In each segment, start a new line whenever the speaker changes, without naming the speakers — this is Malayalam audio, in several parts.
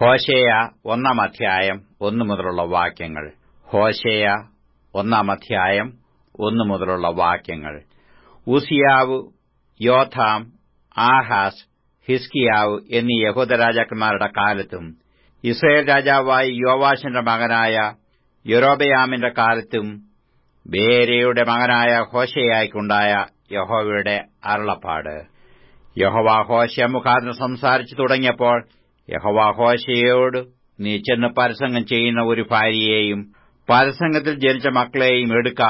ഹോശേയ ഒന്നാം അധ്യായം ഒന്നു മുതലുള്ള വാക്യങ്ങൾ ഹോശേയ ഒന്നാം അധ്യായം ഒന്നു മുതലുള്ള വാക്യങ്ങൾ ഉസിയാവ് യോഥാം ആഹാസ് ഹിസ്കിയാവ് എന്നീ യഹൂദ രാജാക്കന്മാരുടെ കാലത്തും ഇസ്രയേൽ രാജാവായി യോവാശിന്റെ മകനായ യൊരോബയാമിന്റെ കാലത്തും ബേരയുടെ മകനായ ഹോശയായിക്കുണ്ടായ യഹോവയുടെ അരുളപ്പാട് യഹോവ ഹോശ മുഖാന്തരം സംസാരിച്ചു തുടങ്ങിയപ്പോൾ യഹോവ ഹോശയോട് നീ ചെന്ന് പരസംഗം ചെയ്യുന്ന ഒരു ഭാര്യയെയും പരസംഗത്തിൽ ജനിച്ച മക്കളെയും എടുക്ക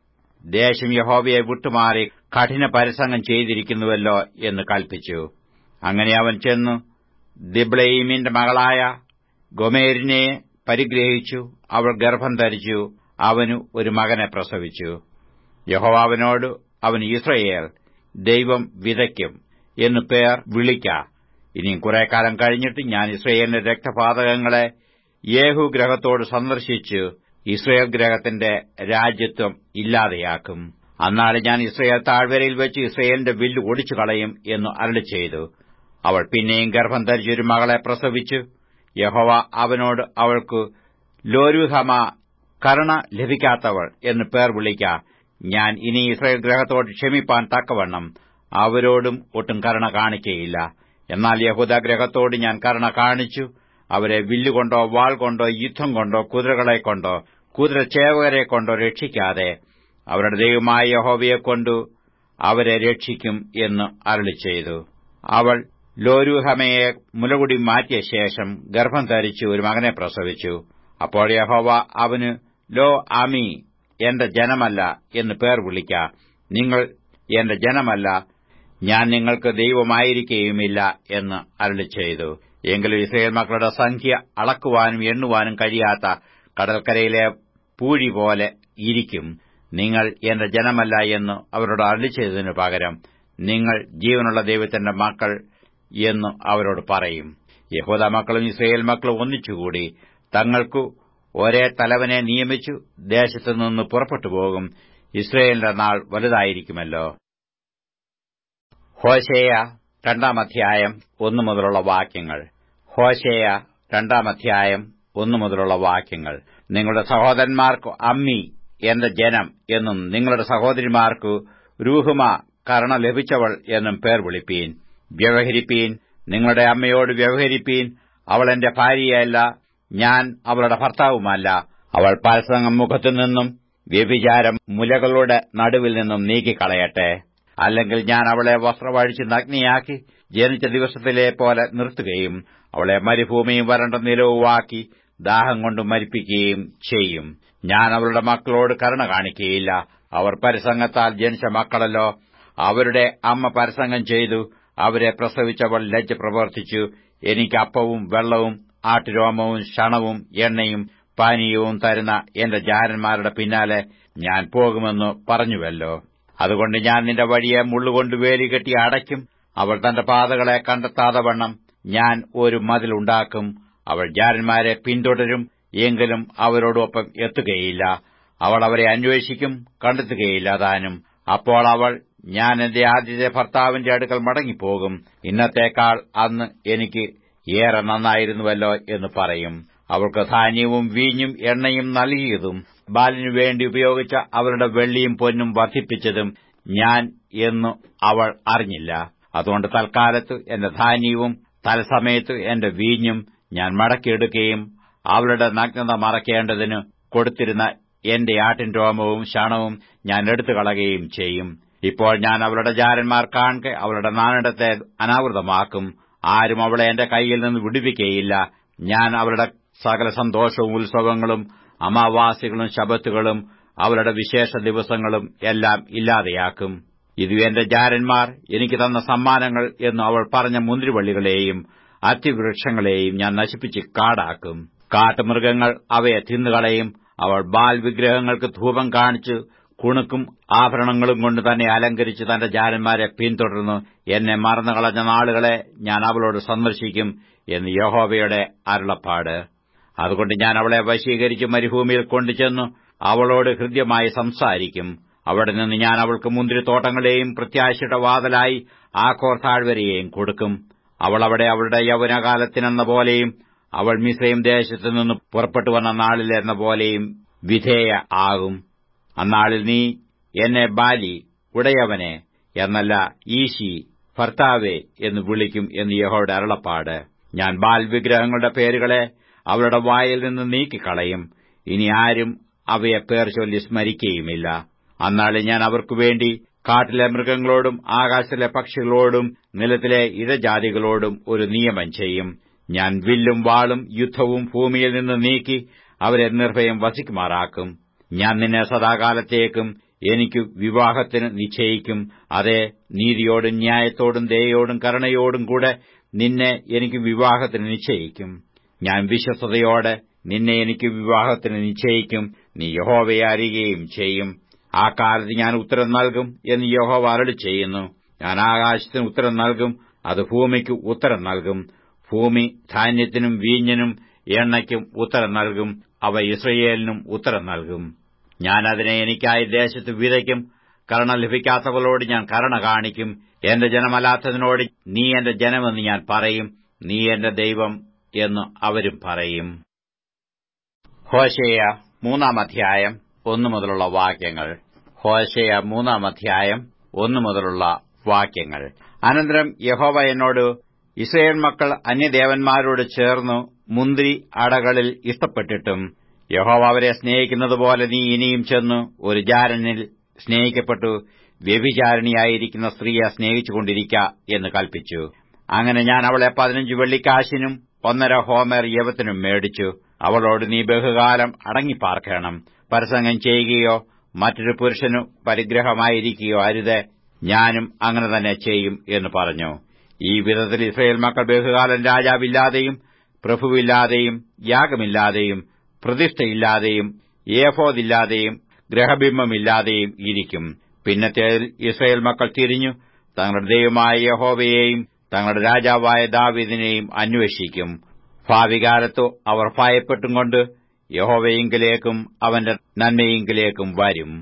ദേശം യഹോവയെ വിട്ടുമാറി കഠിന പരസംഗം ചെയ്തിരിക്കുന്നുവല്ലോ എന്ന് കൽപ്പിച്ചു അങ്ങനെ അവൻ ചെന്നു ദിബ്ലയിമിന്റെ മകളായ ഗൊമേരിനെ പരിഗ്രഹിച്ചു അവൾ ഗർഭം ധരിച്ചു അവനു ഒരു മകനെ പ്രസവിച്ചു യഹോവാവിനോട് അവൻ ഇസ്രയേൽ ദൈവം വിതയ്ക്കും എന്നു പേർ വിളിക്ക ഇനിയും കുറെ കാലം കഴിഞ്ഞിട്ട് ഞാൻ ഇസ്രയേലിന്റെ രക്തപാതകങ്ങളെ യേഹു ഗ്രഹത്തോട് സന്ദർശിച്ചു ഇസ്രയേൽ ഗ്രഹത്തിന്റെ രാജ്യത്വം ഇല്ലാതെയാക്കും അന്നാളെ ഞാൻ ഇസ്രയേൽ താഴ്വരയിൽ വെച്ച് ഇസ്രയേലിന്റെ വില്ല് ഒടിച്ചു കളയും എന്ന് അരളി ചെയ്തു അവൾ പിന്നെയും ഗർഭം ധരിച്ചൊരു മകളെ പ്രസവിച്ചു യഹോവ അവനോട് അവൾക്ക് ലോരുഹമ കരുണ ലഭിക്കാത്തവൾ എന്ന് പേർ വിളിക്ക ഞാൻ ഇനി ഇസ്രയേൽ ഗ്രഹത്തോട് ക്ഷമിപ്പാൻ തക്കവണ്ണം അവരോടും ഒട്ടും കരുണ കാണിക്കയില്ല എന്നാൽ യഹൂദ ഗ്രഹത്തോട് ഞാൻ കരുണ കാണിച്ചു അവരെ വില്ലുകൊണ്ടോ വാൾ കൊണ്ടോ യുദ്ധം കൊണ്ടോ കുതിരകളെ കൊണ്ടോ കുതിരച്ചേവകരെ കൊണ്ടോ രക്ഷിക്കാതെ അവരുടെ ദൈവമായ യഹോവയെക്കൊണ്ടു അവരെ രക്ഷിക്കും എന്ന് അരളി ചെയ്തു അവൾ ലോരുഹമയെ മുലകുടി മാറ്റിയ ശേഷം ഗർഭം ധരിച്ചു ഒരു മകനെ പ്രസവിച്ചു അപ്പോൾ യഹോവ അവന് ലോ അമി എന്റെ ജനമല്ല എന്ന് പേർ വിളിക്ക നിങ്ങൾ എന്റെ ജനമല്ല ഞാൻ നിങ്ങൾക്ക് ദൈവമായിരിക്കുകയുമില്ല എന്ന് അരളി ചെയ്തു എങ്കിലും ഇസ്രയേൽ മക്കളുടെ സംഖ്യ അളക്കുവാനും എണ്ണുവാനും കഴിയാത്ത കടൽക്കരയിലെ പൂഴി പോലെ ഇരിക്കും നിങ്ങൾ എന്റെ ജനമല്ല എന്ന് അവരോട് അരളി ചെയ്തതിനു പകരം നിങ്ങൾ ജീവനുള്ള ദൈവത്തിന്റെ മക്കൾ എന്ന് അവരോട് പറയും യഹൂദ മക്കളും ഇസ്രയേൽ മക്കളും ഒന്നിച്ചുകൂടി തങ്ങൾക്കു ഒരേ തലവനെ നിയമിച്ചു ദേശത്തുനിന്ന് പുറപ്പെട്ടു പോകും ഇസ്രയേലിന്റെ നാൾ വലുതായിരിക്കുമല്ലോ ഹോശേയ രണ്ടാം അധ്യായം ഒന്നു മുതലുള്ള വാക്യങ്ങൾ ഹോശേയ രണ്ടാം അധ്യായം ഒന്നു മുതലുള്ള വാക്യങ്ങൾ നിങ്ങളുടെ സഹോദരന്മാർക്ക് അമ്മി എന്റെ ജനം എന്നും നിങ്ങളുടെ സഹോദരിമാർക്ക് രൂഹുമ കരുണ ലഭിച്ചവൾ എന്നും പേർ വിളിപ്പീൻ വ്യവഹരിപ്പീൻ നിങ്ങളുടെ അമ്മയോട് വ്യവഹരിപ്പീൻ അവൾ എന്റെ ഭാര്യയല്ല ഞാൻ അവളുടെ ഭർത്താവുമല്ല അവൾ പരസംഗം മുഖത്തു നിന്നും വ്യഭിചാരം മുലകളുടെ നടുവിൽ നിന്നും നീക്കിക്കളയട്ടെ അല്ലെങ്കിൽ ഞാൻ അവളെ വസ്ത്രമഴിച്ച് നഗ്നിയാക്കി ജനിച്ച ദിവസത്തിലെ പോലെ നിർത്തുകയും അവളെ മരുഭൂമിയും വരണ്ട നിലവുമാക്കി ദാഹം കൊണ്ട് മരിപ്പിക്കുകയും ചെയ്യും ഞാൻ അവളുടെ മക്കളോട് കരുണ കാണിക്കുകയില്ല അവർ പരസംഗത്താൽ ജനിച്ച മക്കളല്ലോ അവരുടെ അമ്മ പരസംഗം ചെയ്തു അവരെ പ്രസവിച്ചവൾ ലജ്ജ പ്രവർത്തിച്ചു എനിക്ക് അപ്പവും വെള്ളവും ആട്ടുരോമവും ശണവും എണ്ണയും പാനീയവും തരുന്ന എന്റെ ജാരന്മാരുടെ പിന്നാലെ ഞാൻ പോകുമെന്ന് പറഞ്ഞുവല്ലോ അതുകൊണ്ട് ഞാൻ നിന്റെ വഴിയെ മുള്ളുകൊണ്ട് വേലികെട്ടി അടയ്ക്കും അവൾ തന്റെ പാതകളെ കണ്ടെത്താതെ വണ്ണം ഞാൻ ഒരു മതിലുണ്ടാക്കും അവൾ ജാരന്മാരെ പിന്തുടരും എങ്കിലും അവരോടൊപ്പം എത്തുകയില്ല അവൾ അവരെ അന്വേഷിക്കും കണ്ടെത്തുകയില്ല താനും അപ്പോൾ അവൾ ഞാൻ എന്റെ ആദ്യത്തെ ഭർത്താവിന്റെ അടുക്കൽ മടങ്ങിപ്പോകും ഇന്നത്തേക്കാൾ അന്ന് എനിക്ക് ഏറെ നന്നായിരുന്നുവല്ലോ എന്ന് പറയും അവൾക്ക് ധാന്യവും വീഞ്ഞും എണ്ണയും നൽകിയതും ബാലിനു വേണ്ടി ഉപയോഗിച്ച അവരുടെ വെള്ളിയും പൊന്നും വർദ്ധിപ്പിച്ചതും ഞാൻ എന്നു അവൾ അറിഞ്ഞില്ല അതുകൊണ്ട് തൽക്കാലത്ത് എന്റെ ധാന്യവും തലസമയത്ത് എന്റെ വീഞ്ഞും ഞാൻ മടക്കിയെടുക്കുകയും അവളുടെ നഗ്നത മറയ്ക്കേണ്ടതിന് കൊടുത്തിരുന്ന എന്റെ ആട്ടിൻ രോമവും ശണവും ഞാൻ എടുത്തു കളയുകയും ചെയ്യും ഇപ്പോൾ ഞാൻ അവളുടെ ജാരന്മാർ കാണെ അവളുടെ നാണിടത്തെ അനാവൃതമാക്കും ആരും അവളെ എന്റെ കൈയിൽ നിന്ന് വിടുവിക്കയില്ല ഞാൻ അവളുടെ സകല സന്തോഷവും ഉത്സവങ്ങളും അമാവാസികളും ശബത്തുകളും അവരുടെ വിശേഷ ദിവസങ്ങളും എല്ലാം ഇല്ലാതെയാക്കും ഇത് എന്റെ ജാരന്മാർ എനിക്ക് തന്ന സമ്മാനങ്ങൾ എന്ന് അവൾ പറഞ്ഞ മുന്തിരിവള്ളികളെയും അത്തിവൃക്ഷങ്ങളെയും ഞാൻ നശിപ്പിച്ച് കാടാക്കും കാട്ടുമൃഗങ്ങൾ അവയെ തിന്നുകളയും അവൾ ബാൽ വിഗ്രഹങ്ങൾക്ക് ധൂപം കാണിച്ച് കുണുക്കും ആഭരണങ്ങളും കൊണ്ട് തന്നെ അലങ്കരിച്ച് തന്റെ ജാരന്മാരെ പിന്തുടർന്നു എന്നെ മറന്നുകളഞ്ഞ നാളുകളെ ഞാൻ അവളോട് സന്ദർശിക്കും എന്ന് യഹോവയുടെ അരുളപ്പാട് അതുകൊണ്ട് ഞാൻ അവളെ വശീകരിച്ച് മരുഭൂമിയിൽ കൊണ്ടുചെന്നു അവളോട് ഹൃദ്യമായി സംസാരിക്കും അവിടെ നിന്ന് ഞാൻ അവൾക്ക് മുന്തിരിത്തോട്ടങ്ങളെയും പ്രത്യാശയുടെ വാതലായി ആക്കോർ താഴ്വരയെയും കൊടുക്കും അവൾ അവിടെ അവളുടെ യൗവനകാലത്തിനെന്ന പോലെയും അവൾ മിസ്രൈം ദേശത്തു നിന്ന് പുറപ്പെട്ടു വന്ന നാളിൽ എന്ന പോലെയും വിധേയ ആകും അന്നാളിൽ നീ എന്നെ ബാലി ഉടയവനെ എന്നല്ല ഈശി ഭർത്താവേ എന്ന് വിളിക്കും എന്ന് യഹോയുടെ അരുളപ്പാട് ഞാൻ ബാൽ വിഗ്രഹങ്ങളുടെ പേരുകളെ അവരുടെ വായിൽ നിന്ന് നീക്കിക്കളയും ഇനി ആരും അവയെ പേർ ചൊല്ലി സ്മരിക്കുകയുമില്ല അന്നാളിൽ ഞാൻ അവർക്കു വേണ്ടി കാട്ടിലെ മൃഗങ്ങളോടും ആകാശത്തിലെ പക്ഷികളോടും നിലത്തിലെ ഇഴജാതികളോടും ഒരു നിയമം ചെയ്യും ഞാൻ വില്ലും വാളും യുദ്ധവും ഭൂമിയിൽ നിന്ന് നീക്കി അവരെ നിർഭയം വസിക്കുമാറാക്കും ഞാൻ നിന്നെ സദാകാലത്തേക്കും എനിക്ക് വിവാഹത്തിന് നിശ്ചയിക്കും അതെ നീതിയോടും ന്യായത്തോടും ദയോടും കരുണയോടും കൂടെ നിന്നെ എനിക്ക് വിവാഹത്തിന് നിശ്ചയിക്കും ഞാൻ വിശ്വസതയോടെ നിന്നെ എനിക്ക് വിവാഹത്തിന് നിശ്ചയിക്കും നീ യഹോവയെ അറിയുകയും ചെയ്യും ആ കാലത്ത് ഞാൻ ഉത്തരം നൽകും എന്ന് യഹോവ അരളി ചെയ്യുന്നു ഞാൻ ആകാശത്തിന് ഉത്തരം നൽകും അത് ഭൂമിക്ക് ഉത്തരം നൽകും ഭൂമി ധാന്യത്തിനും വീഞ്ഞിനും എണ്ണയ്ക്കും ഉത്തരം നൽകും അവ ഇസ്രയേലിനും ഉത്തരം നൽകും ഞാൻ അതിനെ എനിക്കായി ദേശത്ത് വിതയ്ക്കും കരുണ ലഭിക്കാത്തവളോട് ഞാൻ കരുണ കാണിക്കും എന്റെ ജനമല്ലാത്തതിനോട് നീ എന്റെ ജനമെന്ന് ഞാൻ പറയും നീ എന്റെ ദൈവം എന്ന് അവരും പറയും ഹോശേയ മൂന്നാം അധ്യായം ഒന്നു മുതലുള്ള വാക്യങ്ങൾ ഹോശേയ മൂന്നാം അധ്യായം ഒന്നു മുതലുള്ള വാക്യങ്ങൾ അനന്തരം യഹോവ എന്നോട് ഇസ്രയേൽ മക്കൾ അന്യദേവന്മാരോട് ചേർന്നു മുന്തിരി അടകളിൽ ഇഷ്ടപ്പെട്ടിട്ടും യഹോവ അവരെ സ്നേഹിക്കുന്നതുപോലെ നീ ഇനിയും ചെന്നു ഒരു ജാരനിൽ സ്നേഹിക്കപ്പെട്ടു വ്യഭിചാരിണിയായിരിക്കുന്ന സ്ത്രീയെ സ്നേഹിച്ചുകൊണ്ടിരിക്ക എന്ന് കൽപ്പിച്ചു അങ്ങനെ ഞാൻ അവളെ പതിനഞ്ച് വെള്ളിക്കാശിനും ഒന്നര ഹോമർ യവത്തിനും മേടിച്ചു അവളോട് നീ ബഹുകാലം അടങ്ങിപ്പാർക്കണം പരസംഗം ചെയ്യുകയോ മറ്റൊരു പുരുഷനു പരിഗ്രഹമായിരിക്കുകയോ അരുത് ഞാനും അങ്ങനെ തന്നെ ചെയ്യും എന്ന് പറഞ്ഞു ഈ വിധത്തിൽ ഇസ്രയേൽ മക്കൾ ബഹുകാലം രാജാവില്ലാതെയും പ്രഭുവില്ലാതെയും യാഗമില്ലാതെയും പ്രതിഷ്ഠയില്ലാതെയും ഏഫോദില്ലാതെയും ഗ്രഹബിംബമില്ലാതെയും ഇരിക്കും പിന്നത്തേതിൽ ഇസ്രയേൽ മക്കൾ തിരിഞ്ഞു തങ്ങളുടെ ദൈവമായ യഹോവയെയും തങ്ങളുടെ രാജാവായ ദാവിദിനെയും അന്വേഷിക്കും ഭാവികാലത്തു അവർ ഭയപ്പെട്ടും കൊണ്ട് യഹോവയെങ്കിലേക്കും അവന്റെ നന്മയെങ്കിലേക്കും വരും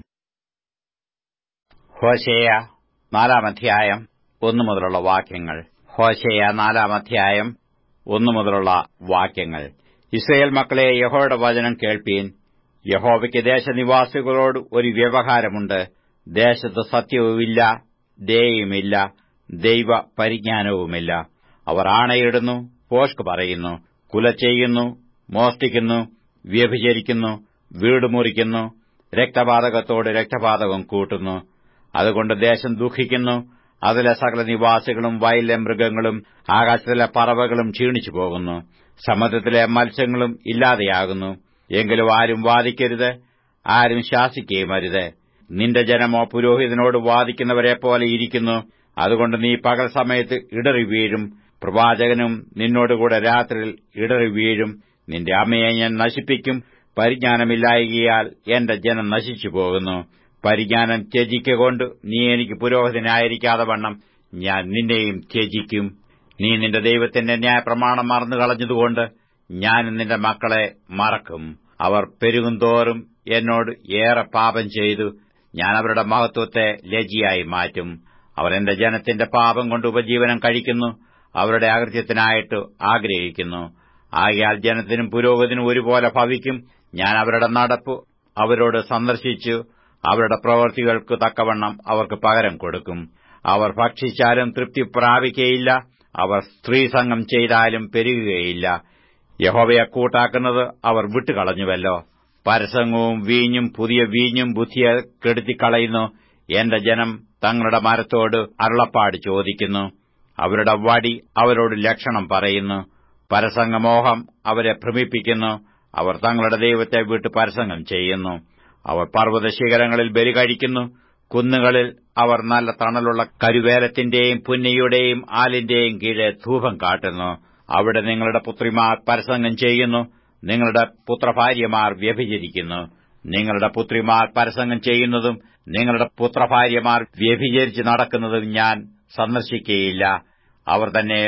ഹോശേയ നാലാം അധ്യായം ഒന്നു മുതലുള്ള വാക്യങ്ങൾ ഹോശേയ നാലാം അധ്യായം ഒന്നു മുതലുള്ള വാക്യങ്ങൾ ഇസ്രയേൽ മക്കളെ യഹോയുടെ വചനം കേൾപ്പീൻ യഹോവയ്ക്ക് ദേശനിവാസികളോട് ഒരു വ്യവഹാരമുണ്ട് ദേശത്ത് സത്യവുമില്ല ദയയുമില്ല ദൈവ പരിജ്ഞാനവുമില്ല അവർ ആണയിടുന്നു പോഷ്ക് പറയുന്നു കുല ചെയ്യുന്നു മോഷ്ടിക്കുന്നു വ്യഭിചരിക്കുന്നു വീട് മുറിക്കുന്നു രക്തപാതകത്തോട് രക്തപാതകം കൂട്ടുന്നു അതുകൊണ്ട് ദേശം ദുഃഖിക്കുന്നു അതിലെ സകല നിവാസികളും വയലിലെ മൃഗങ്ങളും ആകാശത്തിലെ പറവകളും ക്ഷീണിച്ചു പോകുന്നു സമുദ്രത്തിലെ മത്സ്യങ്ങളും ഇല്ലാതെയാകുന്നു എങ്കിലും ആരും വാദിക്കരുത് ആരും ശാസിക്കുകയും അരുത് നിന്റെ ജനമോ പുരോഹിതനോട് വാദിക്കുന്നവരെ പോലെ ഇരിക്കുന്നു അതുകൊണ്ട് നീ പകൽ സമയത്ത് ഇടറി വീഴും പ്രവാചകനും നിന്നോടുകൂടെ രാത്രിയിൽ ഇടറി വീഴും നിന്റെ അമ്മയെ ഞാൻ നശിപ്പിക്കും പരിജ്ഞാനമില്ലായകിയാൽ എന്റെ ജനം നശിച്ചു പോകുന്നു പരിജ്ഞാനം ത്യജിക്കൊണ്ട് നീ എനിക്ക് പുരോഹിതനായിരിക്കാതെ വണ്ണം ഞാൻ നിന്നെയും ത്യജിക്കും നീ നിന്റെ ദൈവത്തിന്റെ ന്യായപ്രമാണം മറന്നു കളഞ്ഞതുകൊണ്ട് ഞാൻ നിന്റെ മക്കളെ മറക്കും അവർ പെരുകുന്തോറും എന്നോട് ഏറെ പാപം ചെയ്തു ഞാൻ അവരുടെ മഹത്വത്തെ ലജിയായി മാറ്റും അവർ എന്റെ ജനത്തിന്റെ പാപം കൊണ്ട് ഉപജീവനം കഴിക്കുന്നു അവരുടെ അകൃത്യത്തിനായിട്ട് ആഗ്രഹിക്കുന്നു ആകയാൽ ജനത്തിനും പുരോഗതിനും ഒരുപോലെ ഭവിക്കും ഞാൻ അവരുടെ നടപ്പ് അവരോട് സന്ദർശിച്ചു അവരുടെ പ്രവൃത്തികൾക്ക് തക്കവണ്ണം അവർക്ക് പകരം കൊടുക്കും അവർ ഭക്ഷിച്ചാലും തൃപ്തി പ്രാപിക്കുകയില്ല അവർ സ്ത്രീസംഗം ചെയ്താലും പെരുകുകയില്ല യഹോവയെ കൂട്ടാക്കുന്നത് അവർ വിട്ടുകളഞ്ഞുവല്ലോ പരസംഗവും വീഞ്ഞും പുതിയ വീഞ്ഞും ബുദ്ധിയെ കെടുത്തിക്കളയുന്നു എന്റെ ജനം തങ്ങളുടെ മരത്തോട് അരുളപ്പാട് ചോദിക്കുന്നു അവരുടെ വടി അവരോട് ലക്ഷണം പറയുന്നു പരസംഗമോഹം അവരെ ഭ്രമിപ്പിക്കുന്നു അവർ തങ്ങളുടെ ദൈവത്തെ വിട്ട് പരസംഗം ചെയ്യുന്നു അവർ പർവ്വത ശിഖരങ്ങളിൽ ബലി കഴിക്കുന്നു കുന്നുകളിൽ അവർ നല്ല തണലുള്ള കരുവേലത്തിന്റെയും പുന്നയുടെയും ആലിന്റെയും കീഴെ ധൂപം കാട്ടുന്നു അവിടെ നിങ്ങളുടെ പുത്രിമാർ പരസംഗം ചെയ്യുന്നു നിങ്ങളുടെ പുത്രഭാര്യമാർ വ്യഭിചരിക്കുന്നു നിങ്ങളുടെ പുത്രിമാർ പരസംഗം ചെയ്യുന്നതും നിങ്ങളുടെ പുത്രഭാര്യമാർ വ്യഭിചരിച്ച് നടക്കുന്നതും ഞാൻ സന്ദർശിക്കുകയില്ല അവർ തന്നെ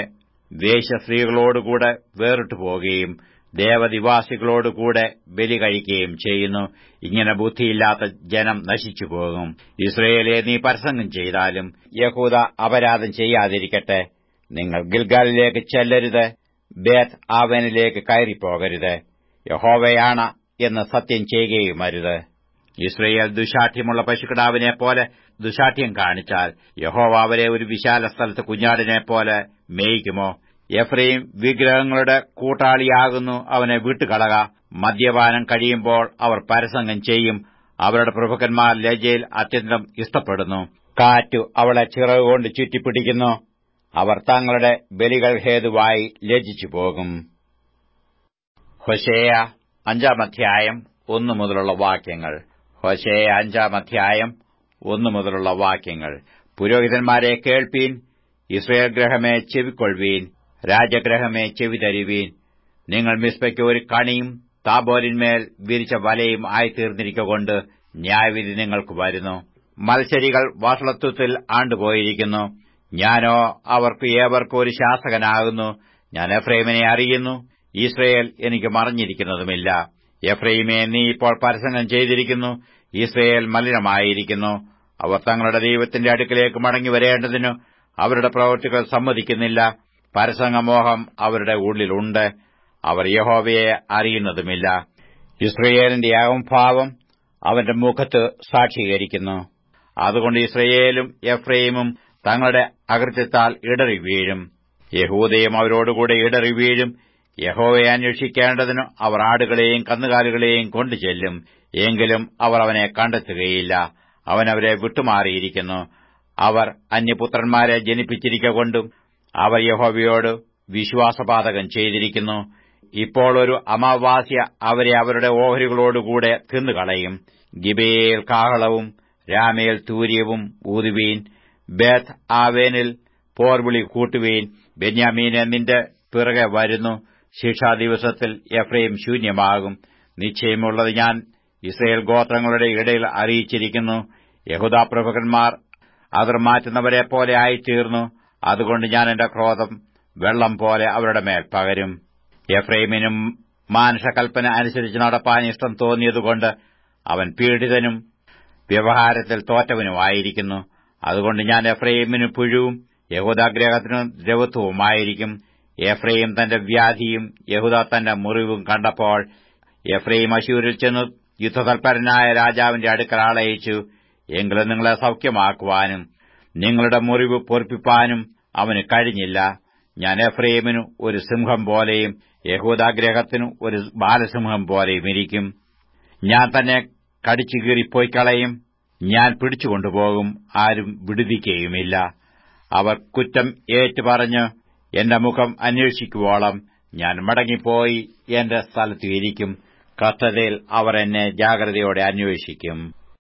വേശ്യസ്ത്രീകളോടുകൂടെ വേറിട്ടു പോകുകയും ദേവനിവാസികളോടുകൂടെ ബലി കഴിക്കുകയും ചെയ്യുന്നു ഇങ്ങനെ ബുദ്ധിയില്ലാത്ത ജനം നശിച്ചുപോകും ഇസ്രയേലെ നീ പരസംഗം ചെയ്താലും യഹൂദ അപരാധം ചെയ്യാതിരിക്കട്ടെ നിങ്ങൾ ഗിൽഗാലിലേക്ക് ചെല്ലരുത് ബേത്ത് ആവനിലേക്ക് കയറിപ്പോകരുത് യഹോവയാണ് എന്ന് സത്യം ചെയ്യുകയുമരുത് ഇസ്രയേൽ ദുശാഠ്യമുള്ള പശുക്കിടാവിനെ പോലെ ദുശാഠ്യം കാണിച്ചാൽ യഹോവ അവരെ ഒരു വിശാല സ്ഥലത്ത് കുഞ്ഞാടിനെ പോലെ മേയിക്കുമോ എഫ്രൈം വിഗ്രഹങ്ങളുടെ കൂട്ടാളിയാകുന്നു അവനെ വിട്ടുകളക മദ്യപാനം കഴിയുമ്പോൾ അവർ പരസംഗം ചെയ്യും അവരുടെ പ്രഭുക്കന്മാർ ലജ്ജയിൽ അത്യന്തം ഇഷ്ടപ്പെടുന്നു കാറ്റു അവളെ ചിറകുകൊണ്ട് ചുറ്റിപ്പിടിക്കുന്നു അവർ തങ്ങളുടെ ബലികൾ ഹേതുവായി ലജ്ജിച്ചു പോകും ഹൊശേയ അഞ്ചാം അധ്യായം ഒന്നു മുതലുള്ള വാക്യങ്ങൾ ഹൊശേയ അഞ്ചാം അധ്യായം ഒന്നു മുതലുള്ള വാക്യങ്ങൾ പുരോഹിതന്മാരെ കേൾപ്പീൻ ഇസ്രയേൽ ഗ്രഹമേ ചെവിക്കൊള്ളുവീൻ രാജഗ്രഹമേ ചെവി തരുവീൻ നിങ്ങൾ മിസ്ബയ്ക്ക് ഒരു കണിയും താബോരിന്മേൽ വിരിച്ച വലയും ആയിത്തീർന്നിരിക്കൊണ്ട് ന്യായവിധി നിങ്ങൾക്ക് വരുന്നു മത്സരികൾ വഷളത്വത്തിൽ ആണ്ടുപോയിരിക്കുന്നു ഞാനോ അവർക്ക് ഏവർക്കും ഒരു ശാസകനാകുന്നു ഞാൻ എഫ്രൈമിനെ അറിയുന്നു ഇസ്രയേൽ എനിക്ക് മറിഞ്ഞിരിക്കുന്നതുമില്ല എഫ്രൈമെ നീ ഇപ്പോൾ പരസംഗം ചെയ്തിരിക്കുന്നു ഇസ്രയേൽ മലിനമായിരിക്കുന്നു അവർ തങ്ങളുടെ ദൈവത്തിന്റെ അടുക്കിലേക്ക് മടങ്ങി വരേണ്ടതിന് അവരുടെ പ്രവൃത്തികൾ സമ്മതിക്കുന്നില്ല പരസംഗമോഹം അവരുടെ ഉള്ളിലുണ്ട് അവർ യഹോവയെ അറിയുന്നതുമില്ല ഇസ്രയേലിന്റെ അഹംഭാവം അവന്റെ മുഖത്ത് സാക്ഷീകരിക്കുന്നു അതുകൊണ്ട് ഇസ്രയേലും എഫ്രൈമും തങ്ങളുടെ അകൃത്യത്താൽ ഇടറി വീഴും യഹൂദയും അവരോടുകൂടെ ഇടറി വീഴും യഹോവയെ അന്വേഷിക്കേണ്ടതിന് അവർ ആടുകളെയും കന്നുകാലികളെയും കൊണ്ടു ചെല്ലും എങ്കിലും അവർ അവനെ കണ്ടെത്തുകയില്ല അവൻ അവരെ വിട്ടുമാറിയിരിക്കുന്നു അവർ അന്യപുത്രന്മാരെ ജനിപ്പിച്ചിരിക്കൊണ്ടും അവർ യഹോവയോട് വിശ്വാസപാതകം ചെയ്തിരിക്കുന്നു ഇപ്പോൾ ഒരു അമാവാസ്യ അവരെ അവരുടെ ഓഹരികളോടുകൂടെ തിന്നുകളയും ഗിബയിൽ കാഹളവും രാമേൽ തൂര്യവും ഊതുവീൻ ബേത്ത് ആവേനിൽ പോർവിളി കൂട്ടുവീൻ ബെന്യാമീനെ നിന്റെ പിറകെ വരുന്നു ശിക്ഷാ ദിവസത്തിൽ എഫ്രൈം ശൂന്യമാകും നിശ്ചയമുള്ളത് ഞാൻ ഇസ്രയേൽ ഗോത്രങ്ങളുടെ ഇടയിൽ അറിയിച്ചിരിക്കുന്നു യഹുദാ പ്രഭുക്കന്മാർ അതിർ മാറ്റുന്നവരെ പോലെ ആയിത്തീർന്നു അതുകൊണ്ട് ഞാൻ എന്റെ ക്രോധം വെള്ളം പോലെ അവരുടെ മേൽ പകരും എഫ്രൈമിനും മാനുഷകൽപ്പന അനുസരിച്ച് നടപ്പാൻ ഇഷ്ടം തോന്നിയതുകൊണ്ട് അവൻ പീഡിതനും വ്യവഹാരത്തിൽ തോറ്റവനുമായിരിക്കുന്നു അതുകൊണ്ട് ഞാൻ എഫ്രൈമിന് പുഴുവും യഹൂദാഗ്രഹത്തിനു ദ്രവത്വവുമായിരിക്കും എഫ്രൈം തന്റെ വ്യാധിയും യഹൂദ തന്റെ മുറിവും കണ്ടപ്പോൾ എഫ്രൈം അശൂരിൽ ചെന്ന് യുദ്ധതൽപരനായ രാജാവിന്റെ അടുക്കൽ ആളയച്ചു എങ്കിലും നിങ്ങളെ സൌഖ്യമാക്കുവാനും നിങ്ങളുടെ മുറിവ് പൊറിപ്പിപ്പാനും അവന് കഴിഞ്ഞില്ല ഞാൻ എഫ്രൈമിനു ഒരു സിംഹം പോലെയും യഹൂദാഗ്രഹത്തിനു ഒരു ബാലസിംഹം പോലെയും ഇരിക്കും ഞാൻ തന്നെ കടിച്ചു കീറിപ്പോയിക്കളയും ഞാൻ പിടിച്ചുകൊണ്ടുപോകും ആരും വിടുവിക്കുകയുമില്ല അവർ കുറ്റം ഏറ്റുപറഞ്ഞ് എന്റെ മുഖം അന്വേഷിക്കുവോളം ഞാൻ മടങ്ങിപ്പോയി എന്റെ സ്ഥലത്ത് ഇരിക്കും കഷ്ടതയിൽ അവർ എന്നെ ജാഗ്രതയോടെ അന്വേഷിക്കും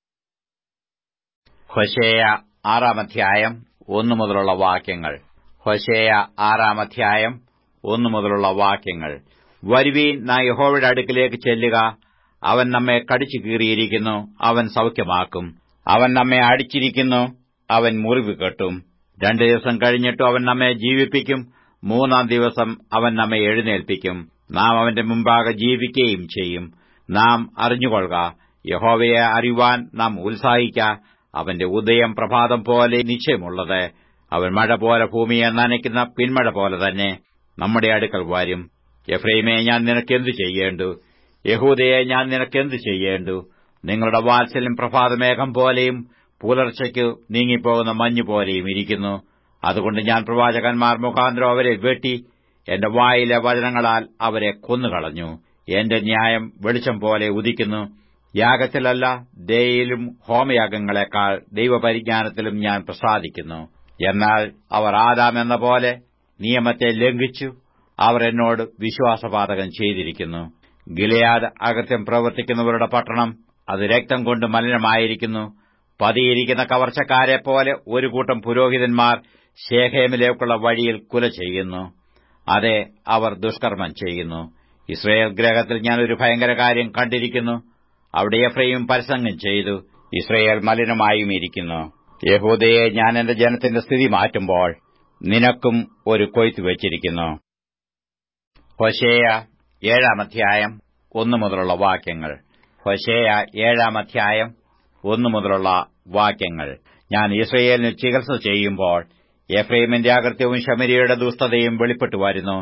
ഹൊശേയ ആറാമധ്യായം ഒന്നു മുതലുള്ള വാക്യങ്ങൾ ഹൊശേയ ആറാമധ്യായം ഒന്നു മുതലുള്ള വാക്യങ്ങൾ വരുവീൻ നാം യഹോവയുടെ അടുക്കിലേക്ക് ചെല്ലുക അവൻ നമ്മെ കടിച്ചു കീറിയിരിക്കുന്നു അവൻ സൌഖ്യമാക്കും അവൻ നമ്മെ അടിച്ചിരിക്കുന്നു അവൻ മുറിവ് കെട്ടും രണ്ടു ദിവസം കഴിഞ്ഞിട്ടും അവൻ നമ്മെ ജീവിപ്പിക്കും മൂന്നാം ദിവസം അവൻ നമ്മെ എഴുന്നേൽപ്പിക്കും നാം അവന്റെ മുമ്പാകെ ജീവിക്കുകയും ചെയ്യും നാം അറിഞ്ഞുകൊള്ളുക യഹോവയെ അറിയുവാൻ നാം ഉത്സാഹിക്ക അവന്റെ ഉദയം പ്രഭാതം പോലെ നിശ്ചയമുള്ളത് അവൻ മഴ പോലെ ഭൂമിയെ നനയ്ക്കുന്ന പിന്മഴ പോലെ തന്നെ നമ്മുടെ അടുക്കൽ വരും എഫ്രൈമെ ഞാൻ നിനക്കെന്തു ചെയ്യേണ്ടു യഹൂദയെ ഞാൻ നിനക്കെന്തു ചെയ്യേണ്ടു നിങ്ങളുടെ വാത്സല്യം പ്രഭാതമേഘം പോലെയും പുലർച്ചയ്ക്ക് നീങ്ങിപ്പോകുന്ന മഞ്ഞു പോലെയും ഇരിക്കുന്നു അതുകൊണ്ട് ഞാൻ പ്രവാചകന്മാർ മുഖാന്തരം അവരെ വെട്ടി എന്റെ വായിലെ വചനങ്ങളാൽ അവരെ കൊന്നുകളഞ്ഞു എന്റെ ന്യായം വെളിച്ചം പോലെ ഉദിക്കുന്നു യാഗത്തിലല്ല ദയയിലും ഹോമയാഗങ്ങളെക്കാൾ ദൈവപരിജ്ഞാനത്തിലും ഞാൻ പ്രസാദിക്കുന്നു എന്നാൽ അവർ ആദാം എന്ന പോലെ നിയമത്തെ ലംഘിച്ചു അവർ എന്നോട് വിശ്വാസപാതകം ചെയ്തിരിക്കുന്നു ഗിലയാദ് അകൃത്യം പ്രവർത്തിക്കുന്നവരുടെ പട്ടണം അത് രക്തം കൊണ്ട് മലിനമായിരിക്കുന്നു പതിയിരിക്കുന്ന കവർച്ചക്കാരെ പോലെ ഒരു കൂട്ടം പുരോഹിതന്മാർ ശേഖേമിലേക്കുള്ള വഴിയിൽ കുല ചെയ്യുന്നു അതെ അവർ ദുഷ്കർമ്മം ചെയ്യുന്നു ഇസ്രയേൽ ഗ്രഹത്തിൽ ഞാൻ ഒരു ഭയങ്കര കാര്യം കണ്ടിരിക്കുന്നു അവിടെ എഫ്രയും പരസംഗം ചെയ്തു ഇസ്രയേൽ മലിനമായും ഇരിക്കുന്നു യഹൂദയെ ഞാൻ എന്റെ ജനത്തിന്റെ സ്ഥിതി മാറ്റുമ്പോൾ നിനക്കും ഒരു കൊയ്ത്ത് വെച്ചിരിക്കുന്നു ഹൊശേയ ഏഴാം അധ്യായം ഒന്നു മുതലുള്ള വാക്യങ്ങൾ ഹൊശേയ ഏഴാം അധ്യായം ഒന്നു മുതലുള്ള വാക്യങ്ങൾ ഞാൻ ഇസ്രയേലിന് ചികിത്സ ചെയ്യുമ്പോൾ എഫ്രൈമിന്റെ അകൃത്യവും ശമരിയുടെ ദുഷ്ടതയും വെളിപ്പെട്ടു വരുന്നു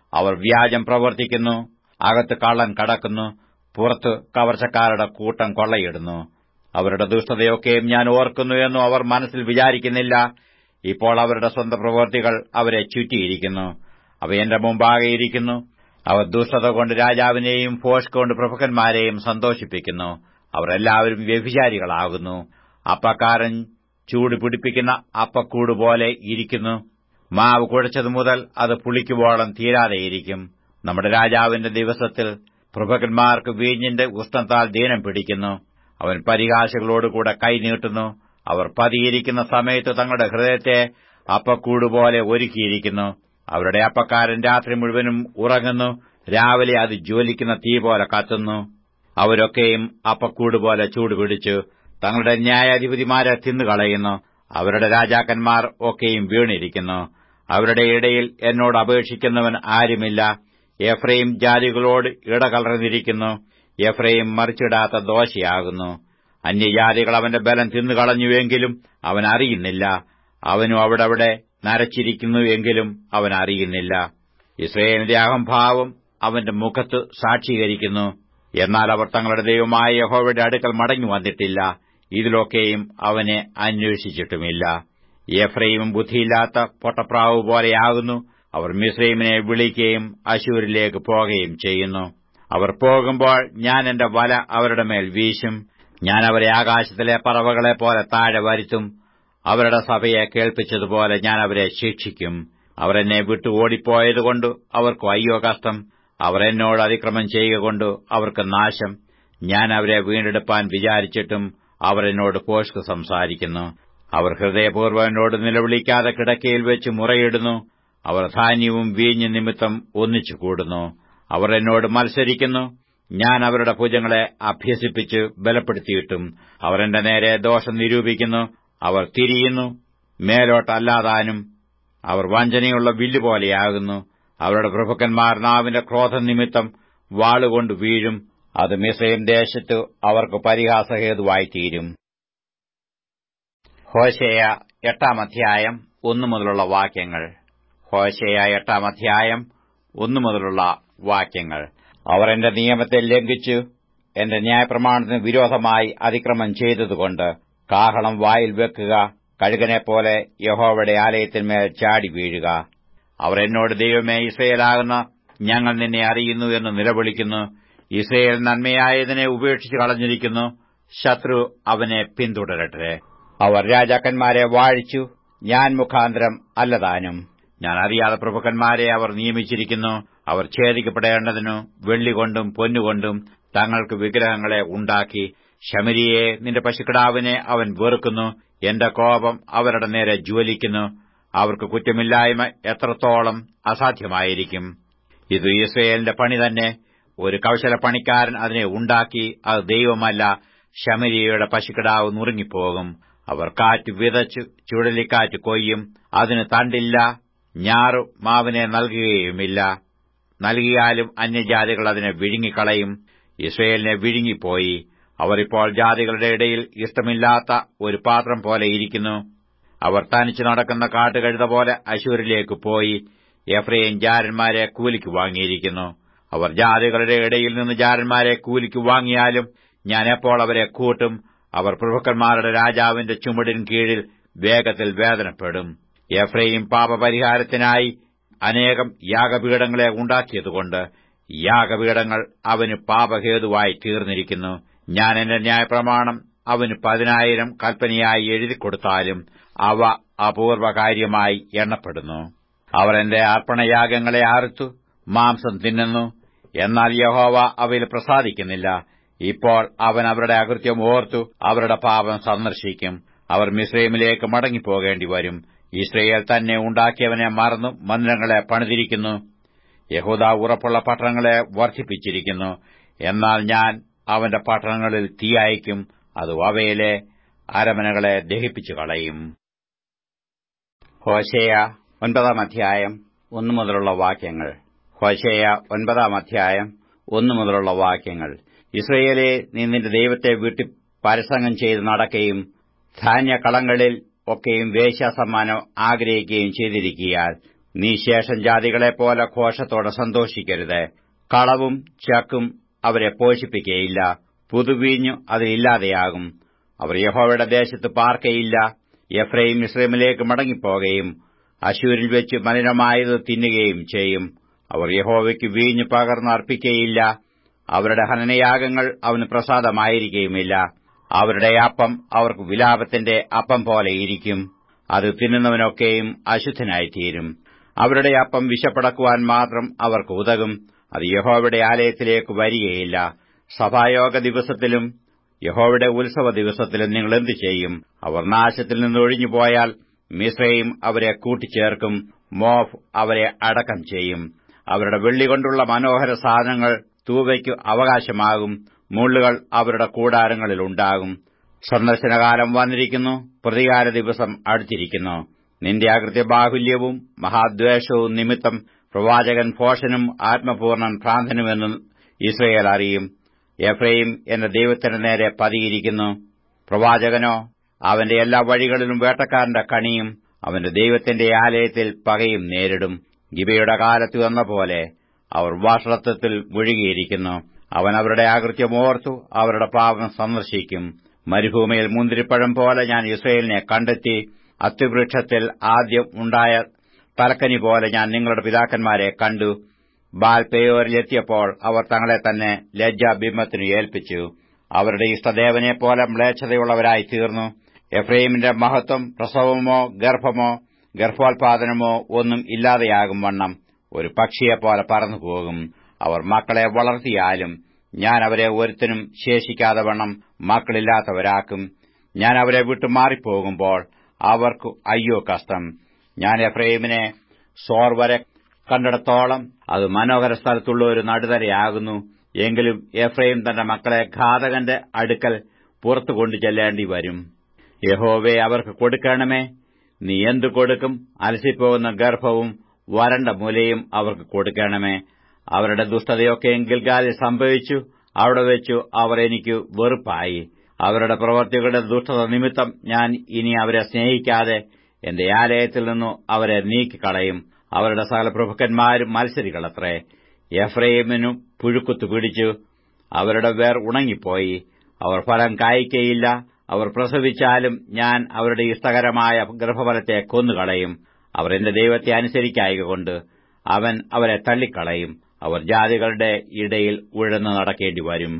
അവർ വ്യാജം പ്രവർത്തിക്കുന്നു അകത്ത് കള്ളൻ കടക്കുന്നു പുറത്ത് കവർച്ചക്കാരുടെ കൂട്ടം കൊള്ളയിടുന്നു അവരുടെ ദുഷ്ടതയൊക്കെയും ഞാൻ ഓർക്കുന്നു എന്നും അവർ മനസ്സിൽ വിചാരിക്കുന്നില്ല ഇപ്പോൾ അവരുടെ സ്വന്തം പ്രവൃത്തികൾ അവരെ ചുറ്റിയിരിക്കുന്നു അവ എന്റെ മുമ്പാകെ ഇരിക്കുന്നു അവർ ദുഷ്ടത കൊണ്ട് രാജാവിനെയും ഫോഷ് കൊണ്ട് പ്രഭുക്കന്മാരെയും സന്തോഷിപ്പിക്കുന്നു അവർ എല്ലാവരും വ്യഭിചാരികളാകുന്നു അപ്പക്കാരൻ ചൂട് പിടിപ്പിക്കുന്ന അപ്പക്കൂട് പോലെ ഇരിക്കുന്നു മാവ് കുഴച്ചതു മുതൽ അത് പുളിക്കുവോളം തീരാതെയിരിക്കും നമ്മുടെ രാജാവിന്റെ ദിവസത്തിൽ പ്രഭുക്കന്മാർക്ക് വീഞ്ഞിന്റെ ഉഷ്ണത്താൽ ദീനം പിടിക്കുന്നു അവൻ പരിഹാസികളോടുകൂടെ കൈനീട്ടുന്നു അവർ പതിയിരിക്കുന്ന സമയത്ത് തങ്ങളുടെ ഹൃദയത്തെ അപ്പക്കൂടുപോലെ ഒരുക്കിയിരിക്കുന്നു അവരുടെ അപ്പക്കാരൻ രാത്രി മുഴുവനും ഉറങ്ങുന്നു രാവിലെ അത് ജ്വലിക്കുന്ന തീ പോലെ കത്തുന്നു അവരൊക്കെയും അപ്പക്കൂടുപോലെ ചൂടുപിടിച്ചു തങ്ങളുടെ ന്യായാധിപതിമാരെ തിന്നുകളയുന്നു അവരുടെ രാജാക്കന്മാർ ഒക്കെയും വീണിരിക്കുന്നു അവരുടെ ഇടയിൽ എന്നോട് അപേക്ഷിക്കുന്നവൻ ആരുമില്ല എഫ്രൈം ജാതികളോട് ഇടകലർന്നിരിക്കുന്നു എഫ്രൈം മറിച്ചിടാത്ത ദോശയാകുന്നു അന്യജാതികൾ അവന്റെ ബലം തിന്നുകളഞ്ഞുവെങ്കിലും അവൻ അറിയുന്നില്ല അവനും അവിടെ അവിടെ നരച്ചിരിക്കുന്നു എങ്കിലും അവൻ അറിയുന്നില്ല ഇസ്രയേലിന്റെ അഹംഭാവം അവന്റെ മുഖത്ത് സാക്ഷീകരിക്കുന്നു എന്നാൽ അവർ തങ്ങളുടെ ദൈവമായ യഹോവയുടെ അടുക്കൽ മടങ്ങി വന്നിട്ടില്ല ഇതിലൊക്കെയും അവനെ അന്വേഷിച്ചിട്ടുമില്ല എഫ്രൈമും ബുദ്ധിയില്ലാത്ത പൊട്ടപ്രാവ് പോലെയാകുന്നു അവർ മിസ്രൈമിനെ വിളിക്കുകയും അശൂരിലേക്ക് പോകുകയും ചെയ്യുന്നു അവർ പോകുമ്പോൾ ഞാൻ എന്റെ വല അവരുടെ മേൽ വീശും ഞാൻ അവരെ ആകാശത്തിലെ പറവകളെ പോലെ താഴെ വരുത്തും അവരുടെ സഭയെ കേൾപ്പിച്ചതുപോലെ ഞാൻ അവരെ ശിക്ഷിക്കും അവർ എന്നെ വിട്ടു ഓടിപ്പോയതുകൊണ്ട് അവർക്ക് അയ്യോ കഷ്ടം അവർ എന്നോട് അതിക്രമം ചെയ്യുക കൊണ്ട് അവർക്ക് നാശം ഞാൻ അവരെ വീണ്ടെടുപ്പാൻ വിചാരിച്ചിട്ടും അവർ എന്നോട് പോഷ്ക് സംസാരിക്കുന്നു അവർ ഹൃദയപൂർവ്വം എന്നോട് നിലവിളിക്കാതെ കിടക്കയിൽ വെച്ച് മുറയിടുന്നു അവർ ധാന്യവും വീഞ്ഞു നിമിത്തം ഒന്നിച്ചു കൂടുന്നു അവർ എന്നോട് മത്സരിക്കുന്നു ഞാൻ അവരുടെ ഭുജങ്ങളെ അഭ്യസിപ്പിച്ച് ബലപ്പെടുത്തിയിട്ടും അവർ എന്റെ നേരെ ദോഷം നിരൂപിക്കുന്നു അവർ തിരിയുന്നു മേലോട്ടല്ലാതാനും അവർ വഞ്ചനയുള്ള വില്ലുപോലെയാകുന്നു അവരുടെ പ്രഭുക്കന്മാർ നാവിന്റെ ക്രോധം നിമിത്തം വാളുകൊണ്ട് വീഴും അത് മിസൈം ദേശത്ത് അവർക്ക് പരിഹാസഹേതുവായിത്തീരും ഹോശയ എട്ടാം അധ്യായം ഒന്നു മുതലുള്ള വാക്യങ്ങൾ ഹോശയ എട്ടാം അധ്യായം ഒന്നു മുതലുള്ള വാക്യങ്ങൾ അവർ എന്റെ നിയമത്തെ ലംഘിച്ചു എന്റെ ന്യായപ്രമാണത്തിന് വിരോധമായി അതിക്രമം ചെയ്തതുകൊണ്ട് കാഹളം വായിൽ വെക്കുക കഴുകനെപ്പോലെ യഹോവയുടെ ആലയത്തിന്മേൽ ചാടി വീഴുക അവർ എന്നോട് ദൈവമേ ഇസ്രയേലാകുന്ന ഞങ്ങൾ നിന്നെ അറിയുന്നു എന്ന് നിലവിളിക്കുന്നു ഇസ്രയേൽ നന്മയായതിനെ ഉപേക്ഷിച്ച് കളഞ്ഞിരിക്കുന്നു ശത്രു അവനെ പിന്തുടരട്ടെ അവർ രാജാക്കന്മാരെ വാഴിച്ചു ഞാൻ മുഖാന്തരം അല്ലതാനും ഞാൻ അറിയാതെ പ്രഭുക്കന്മാരെ അവർ നിയമിച്ചിരിക്കുന്നു അവർ ഛേദിക്കപ്പെടേണ്ടതിനു വെള്ളികൊണ്ടും പൊന്നുകൊണ്ടും തങ്ങൾക്ക് വിഗ്രഹങ്ങളെ ഉണ്ടാക്കി ശമരിയെ നിന്റെ പശുക്കിടാവിനെ അവൻ വെറുക്കുന്നു എന്റെ കോപം അവരുടെ നേരെ ജ്വലിക്കുന്നു അവർക്ക് കുറ്റമില്ലായ്മ എത്രത്തോളം അസാധ്യമായിരിക്കും ഇത് ഇസ്രയേലിന്റെ പണി തന്നെ ഒരു കൗശല പണിക്കാരൻ അതിനെ ഉണ്ടാക്കി അത് ദൈവമല്ല ശമരിയയുടെ പശുക്കിടാവ് നുറുങ്ങിപ്പോകും അവർ കാറ്റ് വിതച്ചു ചുഴലിക്കാറ്റ് കൊയ്യും അതിന് തണ്ടില്ല ഞാറു മാവിനെ നൽകുകയുമില്ല നൽകിയാലും അന്യജാതികൾ അതിനെ വിഴുങ്ങിക്കളയും ഇസ്രയേലിനെ വിഴുങ്ങിപ്പോയി അവർ ഇപ്പോൾ ജാതികളുടെ ഇടയിൽ ഇഷ്ടമില്ലാത്ത ഒരു പാത്രം പോലെ ഇരിക്കുന്നു അവർ തനിച്ചു നടക്കുന്ന കാട്ടുകഴുത പോലെ അശൂരിലേക്ക് പോയി എഫ്രൈം ജാരന്മാരെ കൂലിക്ക് വാങ്ങിയിരിക്കുന്നു അവർ ജാതികളുടെ ഇടയിൽ നിന്ന് ജാരന്മാരെ കൂലിക്ക് വാങ്ങിയാലും ഞാൻ എപ്പോൾ അവരെ കൂട്ടും അവർ പ്രഭുക്കന്മാരുടെ രാജാവിന്റെ ചുമടിൻ കീഴിൽ വേഗത്തിൽ വേദനപ്പെടും എഫ്രൈം പാപപരിഹാരത്തിനായി അനേകം യാഗപീഠങ്ങളെ ഉണ്ടാക്കിയതുകൊണ്ട് യാഗപീഠങ്ങൾ അവന് പാപഹേതുവായി തീർന്നിരിക്കുന്നു ഞാൻ എന്റെ ന്യായപ്രമാണം അവന് പതിനായിരം കൽപ്പനയായി എഴുതിക്കൊടുത്താലും അവ അപൂർവ കാര്യമായി എണ്ണപ്പെടുന്നു അവർ എന്റെ അർപ്പണയാഗങ്ങളെ അറുത്തു മാംസം തിന്നുന്നു എന്നാൽ യഹോവ അവയിൽ പ്രസാദിക്കുന്നില്ല ഇപ്പോൾ അവൻ അവരുടെ അകൃത്യം ഓർത്തു അവരുടെ പാപം സന്ദർശിക്കും അവർ മിസ്രൈമിലേക്ക് മടങ്ങിപ്പോകേണ്ടി വരും ഇസ്രയേൽ തന്നെ ഉണ്ടാക്കിയവനെ മറന്നു മന്ദിരങ്ങളെ പണിതിരിക്കുന്നു യഹൂദ ഉറപ്പുള്ള പട്ടണങ്ങളെ വർദ്ധിപ്പിച്ചിരിക്കുന്നു എന്നാൽ ഞാൻ അവന്റെ പട്ടണങ്ങളിൽ തീ അയക്കും അത് അവയിലെ അരമനകളെ ദഹിപ്പിച്ചു കളയും ഹോശേയ ഒൻപതാം അധ്യായം ഒന്നു മുതലുള്ള വാക്യങ്ങൾ ഹോശേയ ഒൻപതാം അധ്യായം ഒന്നു മുതലുള്ള വാക്യങ്ങൾ ഇസ്രയേലെ നീ നിന്റെ ദൈവത്തെ വിട്ടി പരസംഗം ചെയ്ത് നടക്കുകയും ധാന്യകളങ്ങളിൽ ഒക്കെയും വേശ്യാസമ്മാനം ആഗ്രഹിക്കുകയും ചെയ്തിരിക്കിയാൽ നീ ശേഷം ജാതികളെപ്പോലെ ഘോഷത്തോടെ സന്തോഷിക്കരുത് കളവും ചക്കും അവരെ പോഷിപ്പിക്കുകയില്ല പുതുവീഞ്ഞു അതിലില്ലാതെയാകും അവർ യഹോവയുടെ ദേശത്ത് പാർക്കയില്ല എഫ്രൈം ഇസ്രേമിലേക്ക് മടങ്ങിപ്പോകുകയും അശൂരിൽ വെച്ച് മലിനമായത് തിന്നുകയും ചെയ്യും അവർ യഹോവയ്ക്ക് വീഞ്ഞു പകർന്ന് അർപ്പിക്കുകയില്ല അവരുടെ ഹനനയാഗങ്ങൾ അവന് പ്രസാദമായിരിക്കുകയുമില്ല അവരുടെ അപ്പം അവർക്ക് വിലാപത്തിന്റെ അപ്പം പോലെ ഇരിക്കും അത് തിന്നുന്നവനൊക്കെയും അശുദ്ധനായിത്തീരും അവരുടെ അപ്പം വിശപ്പടക്കുവാൻ മാത്രം അവർക്ക് ഉതകും അത് യഹോവയുടെ ആലയത്തിലേക്ക് വരികയില്ല സഭായോഗ ദിവസത്തിലും യഹോവയുടെ ഉത്സവ ദിവസത്തിലും നിങ്ങൾ എന്തു ചെയ്യും അവർ നാശത്തിൽ നിന്ന് ഒഴിഞ്ഞുപോയാൽ മിശ്രയും അവരെ കൂട്ടിച്ചേർക്കും മോഫ് അവരെ അടക്കം ചെയ്യും അവരുടെ വെള്ളി കൊണ്ടുള്ള മനോഹര സാധനങ്ങൾ തൂവയ്ക്കു അവകാശമാകും മുള്ളുകൾ അവരുടെ കൂടാരങ്ങളിലുണ്ടാകും സന്ദർശനകാലം വന്നിരിക്കുന്നു പ്രതികാര ദിവസം അടുത്തിരിക്കുന്നു നിന്റെ അകൃത്യ ബാഹുല്യവും മഹാദ്വേഷവും നിമിത്തം പ്രവാചകൻ ഭോഷനും ആത്മപൂർണൻ ഭ്രാന്തനുമെന്ന് ഇസ്രയേൽ അറിയും എഫ്രൈം എന്ന ദൈവത്തിന്റെ നേരെ പതിയിരിക്കുന്നു പ്രവാചകനോ അവന്റെ എല്ലാ വഴികളിലും വേട്ടക്കാരന്റെ കണിയും അവന്റെ ദൈവത്തിന്റെ ആലയത്തിൽ പകയും നേരിടും ഗിബയുടെ കാലത്ത് എന്ന പോലെ അവർ വാഷളത്വത്തിൽ മുഴുകിയിരിക്കുന്നു അവൻ അവരുടെ ആകൃത്യമോർത്തു അവരുടെ പാപം സന്ദർശിക്കും മരുഭൂമിയിൽ മുന്തിരിപ്പഴം പോലെ ഞാൻ ഇസ്രയേലിനെ കണ്ടെത്തി അത്തിവൃക്ഷത്തിൽ ആദ്യം ഉണ്ടായ തലക്കനി പോലെ ഞാൻ നിങ്ങളുടെ പിതാക്കന്മാരെ കണ്ടു ബാൽപേയോരിലെത്തിയപ്പോൾ അവർ തങ്ങളെ തന്നെ ലജ്ജാബിംബത്തിനു ഏൽപ്പിച്ചു അവരുടെ ഇഷ്ടദേവനെ പോലെ മ്ലേച്ഛതയുള്ളവരായി തീർന്നു എഫ്രൈമിന്റെ മഹത്വം പ്രസവമോ ഗർഭമോ ഗർഭോത്പാദനമോ ഒന്നും ഇല്ലാതെയാകും വണ്ണം ഒരു പക്ഷിയെപ്പോലെ പറന്നുപോകും അവർ മക്കളെ വളർത്തിയാലും ഞാൻ അവരെ ഒരുത്തനും ശേഷിക്കാതെ വണ്ണം മക്കളില്ലാത്തവരാക്കും ഞാൻ അവരെ വിട്ടു മാറിപ്പോകുമ്പോൾ അവർക്ക് അയ്യോ കഷ്ടം ഞാൻ എഫ്രൈമിനെ സോർ വരെ കണ്ടിടത്തോളം അത് മനോഹര സ്ഥലത്തുള്ള ഒരു നടുതരയാകുന്നു എങ്കിലും എഫ്രൈം തന്റെ മക്കളെ ഘാതകന്റെ അടുക്കൽ പുറത്തു കൊണ്ടു ചെല്ലേണ്ടി വരും യഹോവെ അവർക്ക് കൊടുക്കണമേ നീ എന്തു കൊടുക്കും അലസിപ്പോകുന്ന ഗർഭവും വരണ്ട മുലയും അവർക്ക് കൊടുക്കണമേ അവരുടെ ദുഷ്ടതയൊക്കെ ഗിൽഗാലിൽ സംഭവിച്ചു അവിടെ വെച്ചു അവർ എനിക്ക് വെറുപ്പായി അവരുടെ പ്രവർത്തികളുടെ ദുഷ്ടത നിമിത്തം ഞാൻ ഇനി അവരെ സ്നേഹിക്കാതെ എന്റെ ആലയത്തിൽ നിന്നു അവരെ നീക്കിക്കളയും അവരുടെ സകല പ്രഭുക്കന്മാരും മത്സരികളത്രേ എഫ്രൈമിനു പുഴുക്കുത്തു പിടിച്ചു അവരുടെ വേർ ഉണങ്ങിപ്പോയി അവർ ഫലം കായ്ക്കയില്ല അവർ പ്രസവിച്ചാലും ഞാൻ അവരുടെ ഇഷ്ടകരമായ ഗർഭഫലത്തെ കൊന്നുകളയും അവർ എന്റെ ദൈവത്തെ അനുസരിക്കായകൊണ്ട് അവൻ അവരെ തള്ളിക്കളയും അവർ ജാതികളുടെ ഇടയിൽ ഉഴന്നു നടക്കേണ്ടി വരും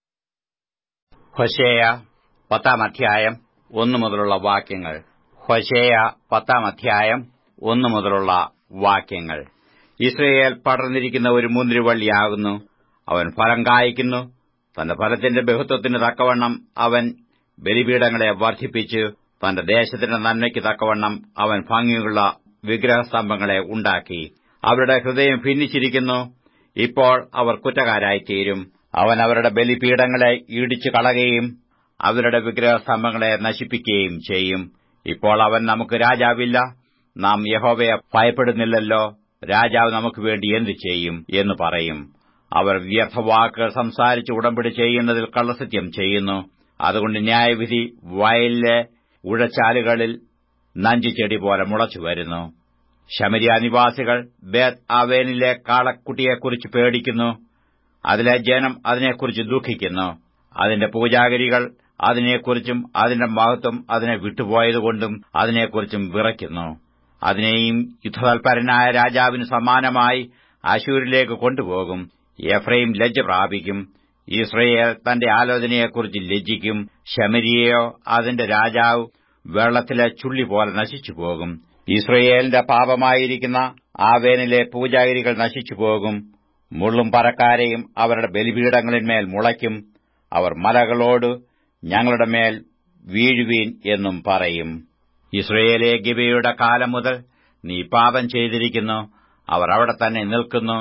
ഹൊശേയ പത്താം അധ്യായം ഒന്നു മുതലുള്ള വാക്യങ്ങൾ ഹൊശേയ പത്താം അധ്യായം ഒന്നു മുതലുള്ള വാക്യങ്ങൾ ഇസ്രയേൽ പടർന്നിരിക്കുന്ന ഒരു മുന്തിരിവള്ളിയാകുന്നു അവൻ ഫലം കായ്ക്കുന്നു തന്റെ ഫലത്തിന്റെ ബഹുത്വത്തിന് തക്കവണ്ണം അവൻ ബലിപീഠങ്ങളെ വർദ്ധിപ്പിച്ചു തന്റെ ദേശത്തിന്റെ നന്മയ്ക്ക് തക്കവണ്ണം അവൻ ഭംഗിയുള്ള വിഗ്രഹസ്തംഭങ്ങളെ ഉണ്ടാക്കി അവരുടെ ഹൃദയം ഭിന്നിച്ചിരിക്കുന്നു ഇപ്പോൾ അവർ കുറ്റക്കാരായിത്തീരും അവൻ അവരുടെ ബലിപീഠങ്ങളെ ഇടിച്ചു കളയുകയും അവരുടെ വിഗ്രഹസ്തംഭങ്ങളെ നശിപ്പിക്കുകയും ചെയ്യും ഇപ്പോൾ അവൻ നമുക്ക് രാജാവില്ല നാം യഹോവയെ ഭയപ്പെടുന്നില്ലല്ലോ രാജാവ് നമുക്ക് വേണ്ടി എന്തു ചെയ്യും എന്ന് പറയും അവർ വ്യർത്ഥവാക്കുകൾ സംസാരിച്ച് ഉടമ്പടി ചെയ്യുന്നതിൽ കള്ളസത്യം ചെയ്യുന്നു അതുകൊണ്ട് ന്യായവിധി വയലിലെ ഉഴച്ചാലുകളിൽ നഞ്ചുചെടി പോലെ മുളച്ചു വരുന്നു ശമരിയ നിവാസികൾ ബേത് ആവേനിലെ കാളക്കുട്ടിയെക്കുറിച്ച് പേടിക്കുന്നു അതിലെ ജനം അതിനെക്കുറിച്ച് ദുഃഖിക്കുന്നു അതിന്റെ പൂജാഗിരികൾ അതിനെക്കുറിച്ചും അതിന്റെ മഹത്വം അതിനെ വിട്ടുപോയതുകൊണ്ടും അതിനെക്കുറിച്ചും വിറയ്ക്കുന്നു അതിനെയും യുദ്ധതൽപരനായ രാജാവിന് സമാനമായി അശൂരിലേക്ക് കൊണ്ടുപോകും എഫ്രൈം ലജ്ജ പ്രാപിക്കും ഇസ്രയേൽ തന്റെ ആലോചനയെക്കുറിച്ച് ലജ്ജിക്കും ശമരിയെയോ അതിന്റെ രാജാവ് വെള്ളത്തിലെ ചുള്ളി പോലെ നശിച്ചുപോകും ഇസ്രയേലിന്റെ പാപമായിരിക്കുന്ന ആവേനിലെ പൂജാഗിരികൾ നശിച്ചുപോകും മുള്ളും പറക്കാരെയും അവരുടെ ബലിപീഠങ്ങളിന്മേൽ മുളയ്ക്കും അവർ മലകളോട് ഞങ്ങളുടെ മേൽ വീഴുവീൻ എന്നും പറയും ഇസ്രയേലെ ഗിബയുടെ കാലം മുതൽ നീ പാപം ചെയ്തിരിക്കുന്നു അവർ അവിടെ തന്നെ നിൽക്കുന്നു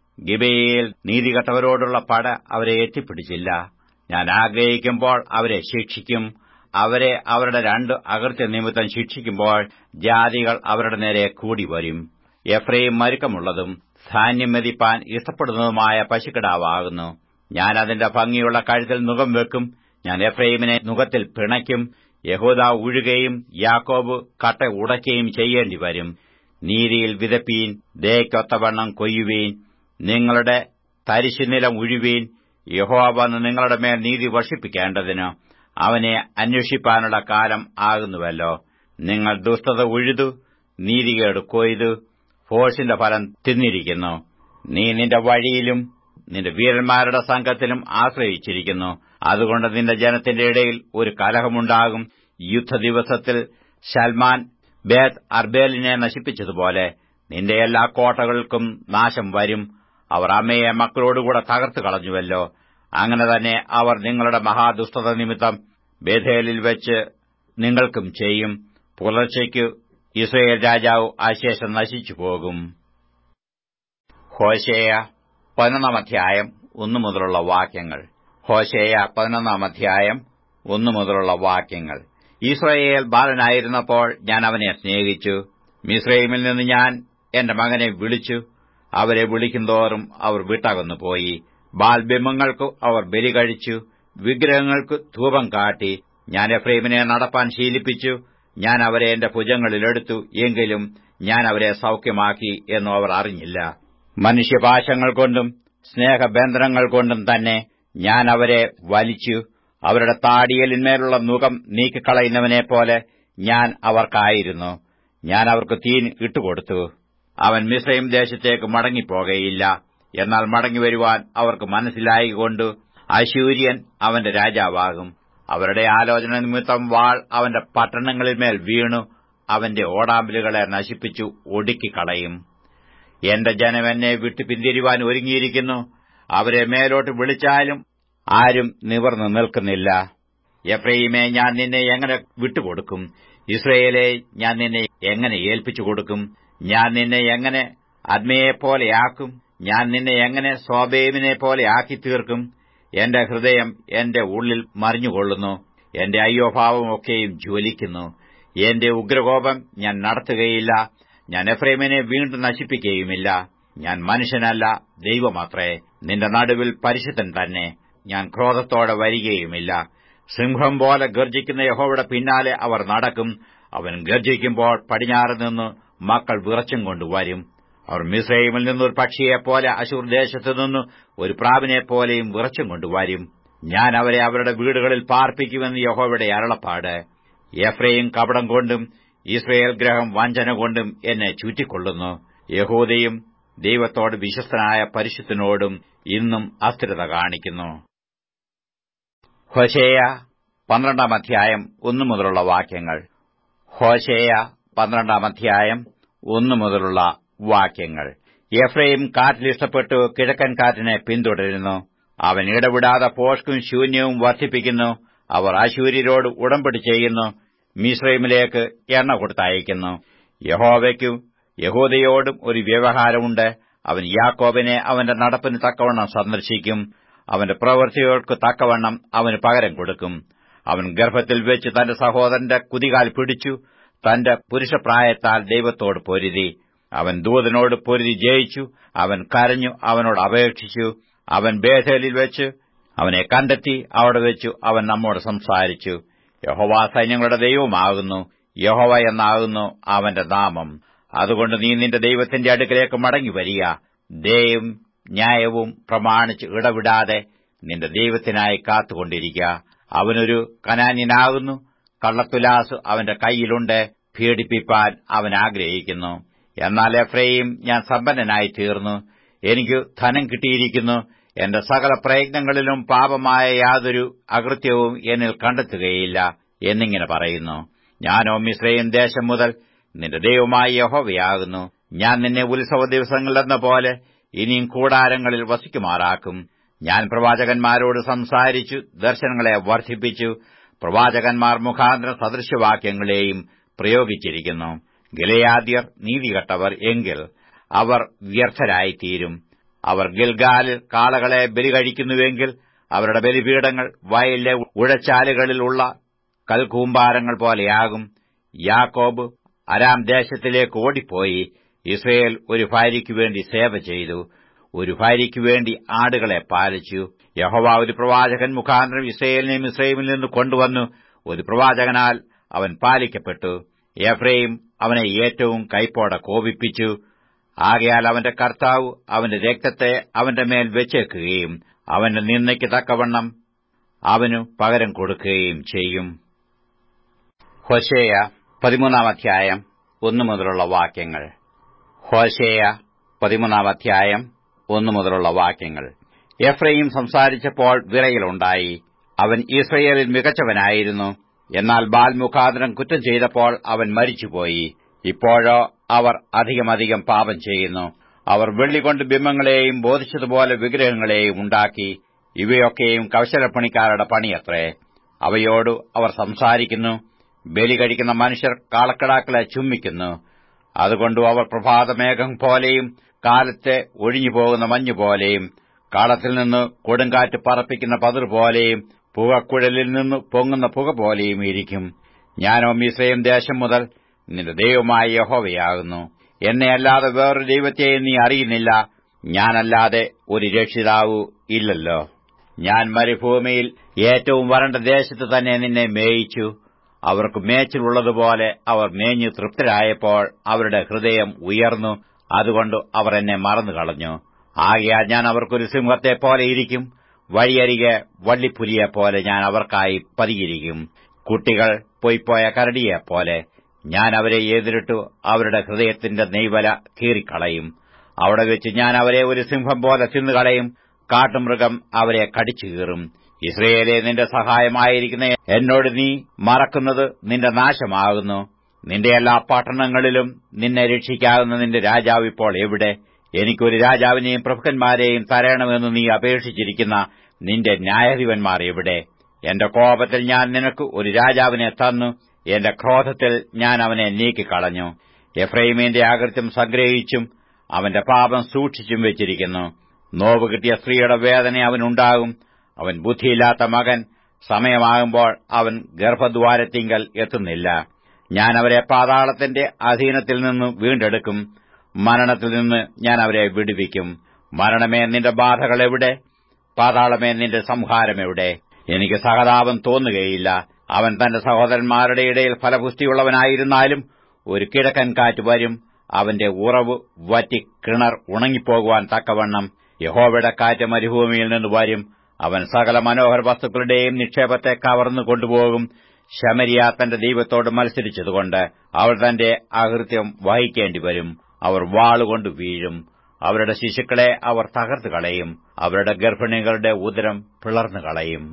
ഗിബയിൽ നീതികെട്ടവരോടുള്ള പട അവരെ എത്തിപ്പിടിച്ചില്ല ഞാൻ ആഗ്രഹിക്കുമ്പോൾ അവരെ ശിക്ഷിക്കും അവരെ അവരുടെ രണ്ട് അകൃത്യ നിമിത്തം ശിക്ഷിക്കുമ്പോൾ ജാതികൾ അവരുടെ നേരെ കൂടി വരും എഫ്രൈം മരുക്കമുള്ളതും ധാന്യം മെതിപ്പാൻ ഇഷ്ടപ്പെടുന്നതുമായ പശുക്കിടാവാകുന്നു ഞാൻ അതിന്റെ ഭംഗിയുള്ള കഴുത്തിൽ നുകം വെക്കും ഞാൻ എഫ്രൈമിനെ നുഖത്തിൽ പിണയ്ക്കും യഹൂദ ഉഴുകയും യാക്കോബ് കട്ട ഉടയ്ക്കുകയും ചെയ്യേണ്ടി വരും നീതിയിൽ വിതപ്പീൻ ദയക്കൊത്തവണ്ണം കൊയ്യുവീൻ നിങ്ങളുടെ തരിശുനിലം ഉഴുവീൻ യഹോവ വന്ന് നിങ്ങളുടെ മേൽ നീതി വർഷിപ്പിക്കേണ്ടതിന് അവനെ അന്വേഷിപ്പാനുള്ള കാലം ആകുന്നുവല്ലോ നിങ്ങൾ ദുഷ്ടത ഉഴുതു നീതികേട് കൊയ്തു ഫോഴ്സിന്റെ ഫലം തിന്നിരിക്കുന്നു നീ നിന്റെ വഴിയിലും നിന്റെ വീരന്മാരുടെ സംഘത്തിലും ആശ്രയിച്ചിരിക്കുന്നു അതുകൊണ്ട് നിന്റെ ജനത്തിന്റെ ഇടയിൽ ഒരു കലഹമുണ്ടാകും യുദ്ധദിവസത്തിൽ സൽമാൻ ബേത് അർബേലിനെ നശിപ്പിച്ചതുപോലെ നിന്റെ എല്ലാ കോട്ടകൾക്കും നാശം വരും അവർ അമ്മയെ മക്കളോടുകൂടെ തകർത്തു കളഞ്ഞുവല്ലോ അങ്ങനെ തന്നെ അവർ നിങ്ങളുടെ മഹാദുഷ്ടത നിമിത്തം ബേഥേലിൽ വെച്ച് നിങ്ങൾക്കും ചെയ്യും പുലർച്ചയ്ക്ക് ഇസ്രയേൽ രാജാവ് അശേഷം നശിച്ചു പോകും ഹോശേയ പതിനൊന്നാം അധ്യായം ഒന്നു മുതലുള്ള വാക്യങ്ങൾ ഹോശേയ പതിനൊന്നാം അധ്യായം ഒന്നു മുതലുള്ള വാക്യങ്ങൾ ഇസ്രയേൽ ബാലനായിരുന്നപ്പോൾ ഞാൻ അവനെ സ്നേഹിച്ചു മിസ്രൈമിൽ നിന്ന് ഞാൻ എന്റെ മകനെ വിളിച്ചു അവരെ വിളിക്കുന്തോറും അവർ വിട്ടകന്നു പോയി ബാൽബിംബങ്ങൾക്ക് അവർ ബലി കഴിച്ചു വിഗ്രഹങ്ങൾക്ക് ധൂപം കാട്ടി ഞാൻ എഫ്രൈമിനെ നടപ്പാൻ ശീലിപ്പിച്ചു ഞാൻ അവരെ എന്റെ ഭുജങ്ങളിലെടുത്തു എങ്കിലും ഞാൻ അവരെ സൌഖ്യമാക്കി എന്നും അവർ അറിഞ്ഞില്ല മനുഷ്യപാശങ്ങൾ കൊണ്ടും സ്നേഹബന്ധനങ്ങൾ കൊണ്ടും തന്നെ ഞാൻ അവരെ വലിച്ചു അവരുടെ താടിയലിന്മേലുള്ള മുഖം നീക്കിക്കളയുന്നവനെ പോലെ ഞാൻ അവർക്കായിരുന്നു ഞാൻ അവർക്ക് തീൻ ഇട്ടുകൊടുത്തു അവൻ മിശ്രയും ദേശത്തേക്ക് മടങ്ങിപ്പോകയില്ല എന്നാൽ മടങ്ങിവരുവാൻ അവർക്ക് മനസ്സിലായിക്കൊണ്ട് അശൂര്യൻ അവന്റെ രാജാവാകും അവരുടെ ആലോചന നിമിത്തം വാൾ അവന്റെ പട്ടണങ്ങളിന്മേൽ വീണു അവന്റെ ഓടാമ്പലുകളെ നശിപ്പിച്ചു ഒടുക്കിക്കളയും എന്റെ ജനം എന്നെ വിട്ടു പിന്തിരിവാൻ ഒരുങ്ങിയിരിക്കുന്നു അവരെ മേലോട്ട് വിളിച്ചാലും ആരും നിവർന്നു നിൽക്കുന്നില്ല എഫ്രൈമെ ഞാൻ നിന്നെ എങ്ങനെ വിട്ടുകൊടുക്കും ഇസ്രയേലെ ഞാൻ നിന്നെ എങ്ങനെ ഏൽപ്പിച്ചു കൊടുക്കും ഞാൻ നിന്നെ എങ്ങനെ അദ്മയെപ്പോലെയാക്കും ഞാൻ നിന്നെ എങ്ങനെ സ്വാബേമിനെ പോലെ ആക്കി തീർക്കും എന്റെ ഹൃദയം എന്റെ ഉള്ളിൽ മറിഞ്ഞുകൊള്ളുന്നു എന്റെ അയ്യോഭാവമൊക്കെയും ജ്വലിക്കുന്നു എന്റെ ഉഗ്രകോപം ഞാൻ നടത്തുകയില്ല ഞാൻ എഫ്രൈമിനെ വീണ്ടും നശിപ്പിക്കുകയുമില്ല ഞാൻ മനുഷ്യനല്ല ദൈവമാത്രേ നിന്റെ നടുവിൽ പരിശുദ്ധൻ തന്നെ ഞാൻ ക്രോധത്തോടെ വരികയുമില്ല സിംഹം പോലെ ഗർജിക്കുന്ന യഹോവയുടെ പിന്നാലെ അവർ നടക്കും അവൻ ഗർജിക്കുമ്പോൾ പടിഞ്ഞാറ് നിന്ന് മക്കൾ വിറച്ചും കൊണ്ടുവരും അവർ മിസ്രൈമിൽ നിന്നൊരു പക്ഷിയെപ്പോലെ അശൂർ ദേശത്തു നിന്ന് ഒരു പ്രാവിനെപ്പോലെയും വിറച്ചും കൊണ്ടുവരും ഞാൻ അവരെ അവരുടെ വീടുകളിൽ പാർപ്പിക്കുമെന്ന് യഹോവയുടെ അരുളപ്പാട് എഫ്രയും കപടം കൊണ്ടും ഇസ്രയേൽ ഗ്രഹം വഞ്ചന കൊണ്ടും എന്നെ ചുറ്റിക്കൊള്ളുന്നു യഹൂദയും ദൈവത്തോട് വിശ്വസ്തനായ പരിശുദ്ധനോടും ഇന്നും അസ്ഥിരത കാണിക്കുന്നു ഹോശേയ പന്ത്രണ്ടാം അധ്യായം ഒന്നു മുതലുള്ള വാക്യങ്ങൾ ഹോശേയ പന്ത്രണ്ടാം അധ്യായം ഒന്നു മുതലുള്ള വാക്യങ്ങൾ എഫ്രൈം കാറ്റിലിഷ്ടപ്പെട്ടു കിഴക്കൻ കാറ്റിനെ പിന്തുടരുന്നു അവൻ ഇടവിടാതെ പോഷ്കും ശൂന്യവും വർദ്ധിപ്പിക്കുന്നു അവർ അശൂര്യരോട് ഉടമ്പടി ചെയ്യുന്നു മിശ്രൈമിലേക്ക് എണ്ണ കൊടുത്തയക്കുന്നു യഹോവയ്ക്കും യഹൂദയോടും ഒരു വ്യവഹാരമുണ്ട് അവൻ യാക്കോബിനെ അവന്റെ നടപ്പിന് തക്കവണ്ണം സന്ദർശിക്കും അവന്റെ പ്രവൃത്തികൾക്ക് തക്കവണ്ണം അവന് പകരം കൊടുക്കും അവൻ ഗർഭത്തിൽ വെച്ച് തന്റെ സഹോദരന്റെ കുതികാൽ പിടിച്ചു തന്റെ പുരുഷപ്രായത്താൽ ദൈവത്തോട് പൊരുതി അവൻ ദൂതനോട് പൊരുതി ജയിച്ചു അവൻ കരഞ്ഞു അവനോട് അപേക്ഷിച്ചു അവൻ ബേഥേലിൽ വെച്ച് അവനെ കണ്ടെത്തി അവിടെ വെച്ചു അവൻ നമ്മോട് സംസാരിച്ചു യഹോവ സൈന്യങ്ങളുടെ ദൈവമാകുന്നു യഹോവ എന്നാകുന്നു അവന്റെ നാമം അതുകൊണ്ട് നീ നിന്റെ ദൈവത്തിന്റെ അടുക്കലേക്ക് മടങ്ങി വരിക ദയും ന്യായവും പ്രമാണിച്ച് ഇടവിടാതെ നിന്റെ ദൈവത്തിനായി കാത്തുകൊണ്ടിരിക്കുക അവനൊരു കനാന്യനാകുന്നു കള്ളത്തുലാസ് അവന്റെ കൈയിലുണ്ട് പീഡിപ്പിപ്പാൻ അവൻ ആഗ്രഹിക്കുന്നു എന്നാൽ എഫ്രൈം ഞാൻ സമ്പന്നനായി തീർന്നു എനിക്ക് ധനം കിട്ടിയിരിക്കുന്നു എന്റെ സകല പ്രയത്നങ്ങളിലും പാപമായ യാതൊരു അകൃത്യവും എന്നിൽ കണ്ടെത്തുകയില്ല എന്നിങ്ങനെ പറയുന്നു ഞാനോ മിശ്രയും ദേശം മുതൽ നിന്റെ ദൈവമായ യഹോവയാകുന്നു ഞാൻ നിന്നെ ഉത്സവ ദിവസങ്ങളിലെന്ന പോലെ ഇനിയും കൂടാരങ്ങളിൽ വസിക്കുമാറാക്കും ഞാൻ പ്രവാചകന്മാരോട് സംസാരിച്ചു ദർശനങ്ങളെ വർദ്ധിപ്പിച്ചു പ്രവാചകന്മാർ മുഖാന്തര സദൃശവാക്യങ്ങളെയും പ്രയോഗിച്ചിരിക്കുന്നു ഗിലയാദ്യർ നീതികെട്ടവർ എങ്കിൽ അവർ വ്യർത്ഥരായിത്തീരും അവർ ഗിൽഗാലിൽ കാളകളെ ബലി കഴിക്കുന്നുവെങ്കിൽ അവരുടെ ബലിപീഠങ്ങൾ വയലിലെ ഉഴച്ചാലുകളിലുള്ള കൽകൂമ്പാരങ്ങൾ പോലെയാകും യാക്കോബ് അരാം ദേശത്തിലേക്ക് ഓടിപ്പോയി ഇസ്രയേൽ ഒരു ഭാര്യയ്ക്കു വേണ്ടി സേവ ചെയ്തു ഒരു ഭാര്യയ്ക്കു വേണ്ടി ആടുകളെ പാലിച്ചു യഹോവ ഒരു പ്രവാചകൻ മുഖാന്തരം ഇസ്രയേലിനെയും ഇസ്രയേലിൽ നിന്ന് കൊണ്ടുവന്നു ഒരു പ്രവാചകനാൽ അവൻ പാലിക്കപ്പെട്ടു എഫ്രൈം അവനെ ഏറ്റവും കൈപ്പോടെ കോപിപ്പിച്ചു ആകയാൽ അവന്റെ കർത്താവ് അവന്റെ രക്തത്തെ അവന്റെ മേൽ വെച്ചേക്കുകയും അവന്റെ നിന്ദയ്ക്ക് തക്കവണ്ണം അവനു പകരം കൊടുക്കുകയും ചെയ്യും ഹൊശേയ പതിമൂന്നാം അധ്യായം ഒന്നു മുതലുള്ള വാക്യങ്ങൾ ഹോശേയ പതിമൂന്നാം അധ്യായം ഒന്നു മുതലുള്ള വാക്യങ്ങൾ എഫ്രൈം സംസാരിച്ചപ്പോൾ വിറയിലുണ്ടായി അവൻ ഇസ്രയേലിൽ മികച്ചവനായിരുന്നു എന്നാൽ ബാൽ മുഖാന്തരം കുറ്റം ചെയ്തപ്പോൾ അവൻ മരിച്ചുപോയി ഇപ്പോഴോ അവർ അധികമധികം പാപം ചെയ്യുന്നു അവർ വെള്ളികൊണ്ട് ബിംബങ്ങളെയും ബോധിച്ചതുപോലെ വിഗ്രഹങ്ങളെയും ഉണ്ടാക്കി ഇവയൊക്കെയും കൗശലപ്പണിക്കാരുടെ പണിയത്രേ അവയോട് അവർ സംസാരിക്കുന്നു ബലി കഴിക്കുന്ന മനുഷ്യർ കാളക്കിടാക്കളെ ചുംബിക്കുന്നു അതുകൊണ്ടു അവർ പ്രഭാതമേഘം പോലെയും കാലത്തെ ഒഴിഞ്ഞുപോകുന്ന മഞ്ഞുപോലെയും കാളത്തിൽ നിന്ന് കൊടുങ്കാറ്റ് പറപ്പിക്കുന്ന പതിർ പോലെയും പുകക്കുഴലിൽ നിന്ന് പൊങ്ങുന്ന പുക പോലെയും ഇരിക്കും ഞാനോ മിശ്രയും ദേശം മുതൽ നിന്റെ ദൈവമായ യഹോവയാകുന്നു എന്നെ അല്ലാതെ വേറൊരു ദൈവത്തെയും നീ അറിയുന്നില്ല ഞാനല്ലാതെ ഒരു രക്ഷിതാവു ഇല്ലല്ലോ ഞാൻ മരുഭൂമിയിൽ ഏറ്റവും വരണ്ട ദേശത്ത് തന്നെ നിന്നെ മേയിച്ചു അവർക്ക് മേച്ചിലുള്ളതുപോലെ അവർ മേഞ്ഞു തൃപ്തരായപ്പോൾ അവരുടെ ഹൃദയം ഉയർന്നു അതുകൊണ്ട് അവർ എന്നെ മറന്നുകളഞ്ഞു ആകയാൽ ഞാൻ അവർക്കൊരു സിംഹത്തെ പോലെ ഇരിക്കും വഴിയരികെ വള്ളിപ്പുലിയെപ്പോലെ ഞാൻ അവർക്കായി പതിയിരിക്കും കുട്ടികൾ പൊയ്പോയ കരടിയെപ്പോലെ ഞാൻ അവരെ എതിരിട്ടു അവരുടെ ഹൃദയത്തിന്റെ നെയ്വല കീറിക്കളയും അവിടെ വെച്ച് ഞാൻ അവരെ ഒരു സിംഹം പോലെ തിന്നുകളയും കാട്ടുമൃഗം അവരെ കടിച്ചു കീറും ഇസ്രയേലെ നിന്റെ സഹായമായിരിക്കുന്ന എന്നോട് നീ മറക്കുന്നത് നിന്റെ നാശമാകുന്നു നിന്റെ എല്ലാ പട്ടണങ്ങളിലും നിന്നെ രക്ഷിക്കാവുന്ന നിന്റെ രാജാവ് ഇപ്പോൾ എവിടെ എനിക്കൊരു രാജാവിനെയും പ്രഭുക്കന്മാരെയും തരണമെന്ന് നീ അപേക്ഷിച്ചിരിക്കുന്ന നിന്റെ ന്യായാധിപന്മാർ എവിടെ എന്റെ കോപത്തിൽ ഞാൻ നിനക്ക് ഒരു രാജാവിനെ തന്നു എന്റെ ക്രോധത്തിൽ ഞാൻ അവനെ നീക്കിക്കളഞ്ഞു എഫ്രൈമിന്റെ ആകൃത്യം സംഗ്രഹിച്ചും അവന്റെ പാപം സൂക്ഷിച്ചും വെച്ചിരിക്കുന്നു നോവ് കിട്ടിയ സ്ത്രീയുടെ വേദന അവനുണ്ടാകും അവൻ ബുദ്ധിയില്ലാത്ത മകൻ സമയമാകുമ്പോൾ അവൻ ഗർഭദ്വാരത്തിങ്കൽ എത്തുന്നില്ല ഞാൻ അവരെ പാതാളത്തിന്റെ അധീനത്തിൽ നിന്ന് വീണ്ടെടുക്കും മരണത്തിൽ നിന്ന് ഞാൻ അവരെ വിടുവിക്കും മരണമേ നിന്റെ ബാധകൾ എവിടെ പാതാളമേ നിന്റെ സംഹാരം എവിടെ എനിക്ക് സഹതാപം തോന്നുകയില്ല അവൻ തന്റെ സഹോദരന്മാരുടെ ഇടയിൽ ഫലപുഷ്ടിയുള്ളവനായിരുന്നാലും ഒരു കിഴക്കൻ കാറ്റ് വരും അവന്റെ ഉറവ് വറ്റി കിണർ ഉണങ്ങിപ്പോകുവാൻ തക്കവണ്ണം യഹോവയുടെ കാറ്റ് മരുഭൂമിയിൽ നിന്ന് വരും അവൻ സകല മനോഹര വസ്തുക്കളുടെയും നിക്ഷേപത്തെ കവർന്നു കൊണ്ടുപോകും ശമരിയ തന്റെ ദൈവത്തോട് മത്സരിച്ചതുകൊണ്ട് അവൾ തന്റെ അകൃത്യം വഹിക്കേണ്ടി വരും അവർ വാളുകൊണ്ട് വീഴും അവരുടെ ശിശുക്കളെ അവർ തകർത്തു കളയും അവരുടെ ഗർഭിണികളുടെ ഉദരം പിളർന്നു കളയും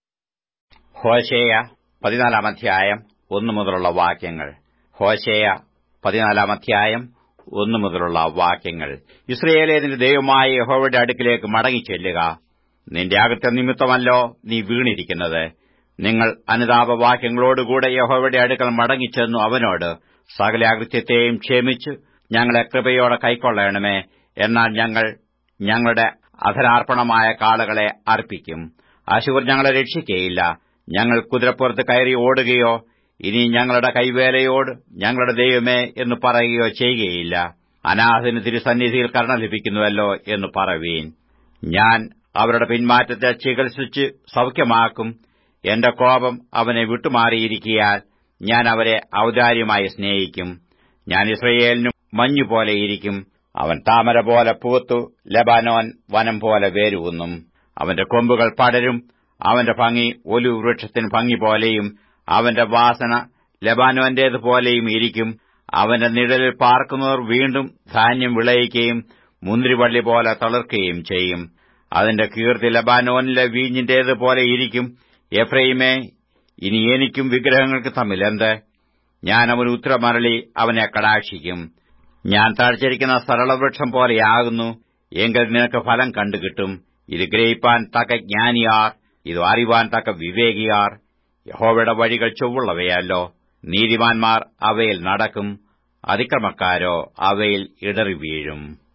ഹോശേയ പതിനാലാം അധ്യായം ഒന്നു മുതലുള്ള വാക്യങ്ങൾ ഹോശേയ പതിനാലാം അധ്യായം ഒന്നു മുതലുള്ള വാക്യങ്ങൾ ഇസ്രയേലെ നിന്റെ ദൈവമായ യഹോവയുടെ അടുക്കിലേക്ക് മടങ്ങിച്ചെല്ലുക നിന്റെ അകത്ത നിമിത്തമല്ലോ നീ വീണിരിക്കുന്നത് നിങ്ങൾ അനുതാപവാക്യങ്ങളോടുകൂടെ യഹോവയുടെ അടുക്കൽ മടങ്ങിച്ചെന്നു അവനോട് സകല അകൃത്യത്തെയും ക്ഷമിച്ചു ഞങ്ങളെ കൃപയോടെ കൈക്കൊള്ളണമേ എന്നാൽ ഞങ്ങൾ ഞങ്ങളുടെ അധരാർപ്പണമായ കാളകളെ അർപ്പിക്കും അശൂർ ഞങ്ങളെ രക്ഷിക്കയില്ല ഞങ്ങൾ കുതിരപ്പുറത്ത് കയറി ഓടുകയോ ഇനി ഞങ്ങളുടെ കൈവേലയോട് ഞങ്ങളുടെ ദൈവമേ എന്ന് പറയുകയോ ചെയ്യുകയില്ല അനാഥന് തിരുസന്നിധിയിൽ കരുണ ലഭിക്കുന്നുവല്ലോ എന്ന് പറവീൻ ഞാൻ അവരുടെ പിന്മാറ്റത്തെ ചികിത്സിച്ച് സൗഖ്യമാക്കും എന്റെ കോപം അവനെ വിട്ടുമാറിയിരിക്കിയാൽ ഞാൻ അവരെ ഔദാര്യമായി സ്നേഹിക്കും ഞാൻ ഇസ്രയേലിനും മഞ്ഞുപോലെയിരിക്കും അവൻ താമര പോലെ പൂത്തു ലബാനോൻ വനം പോലെ വേരുവുന്നും അവന്റെ കൊമ്പുകൾ പടരും അവന്റെ ഭംഗി ഒലു വൃക്ഷത്തിന് ഭംഗി പോലെയും അവന്റെ വാസന ലബാനോന്റേതുപോലെയും ഇരിക്കും അവന്റെ നിഴലിൽ പാർക്കുന്നവർ വീണ്ടും ധാന്യം വിളയിക്കുകയും മുന്തിരിവള്ളി പോലെ തളിർക്കുകയും ചെയ്യും അതിന്റെ കീർത്തി ലബാനോനിലെ വീഞ്ഞിന്റേതുപോലെ ഇരിക്കും എഫ്രൈമേ ഇനി എനിക്കും വിഗ്രഹങ്ങൾക്ക് തമ്മിലെന്ത് ഞാൻ അവന് ഉത്തരമരളി അവനെ കടാക്ഷിക്കും ഞാൻ താഴ്ചരിക്കുന്ന സരളവൃക്ഷം പോലെയാകുന്നു എങ്കിൽ നിനക്ക് ഫലം കണ്ടുകിട്ടും ഇത് ഗ്രഹിപ്പാൻ തക്ക ജ്ഞാനിയാർ ഇത് അറിവാൻ തക്ക വിവേകിയാർ യഹോവയുടെ വഴികൾ ചൊവ്വുള്ളവയല്ലോ നീതിമാന്മാർ അവയിൽ നടക്കും അതിക്രമക്കാരോ അവയിൽ ഇടറി വീഴും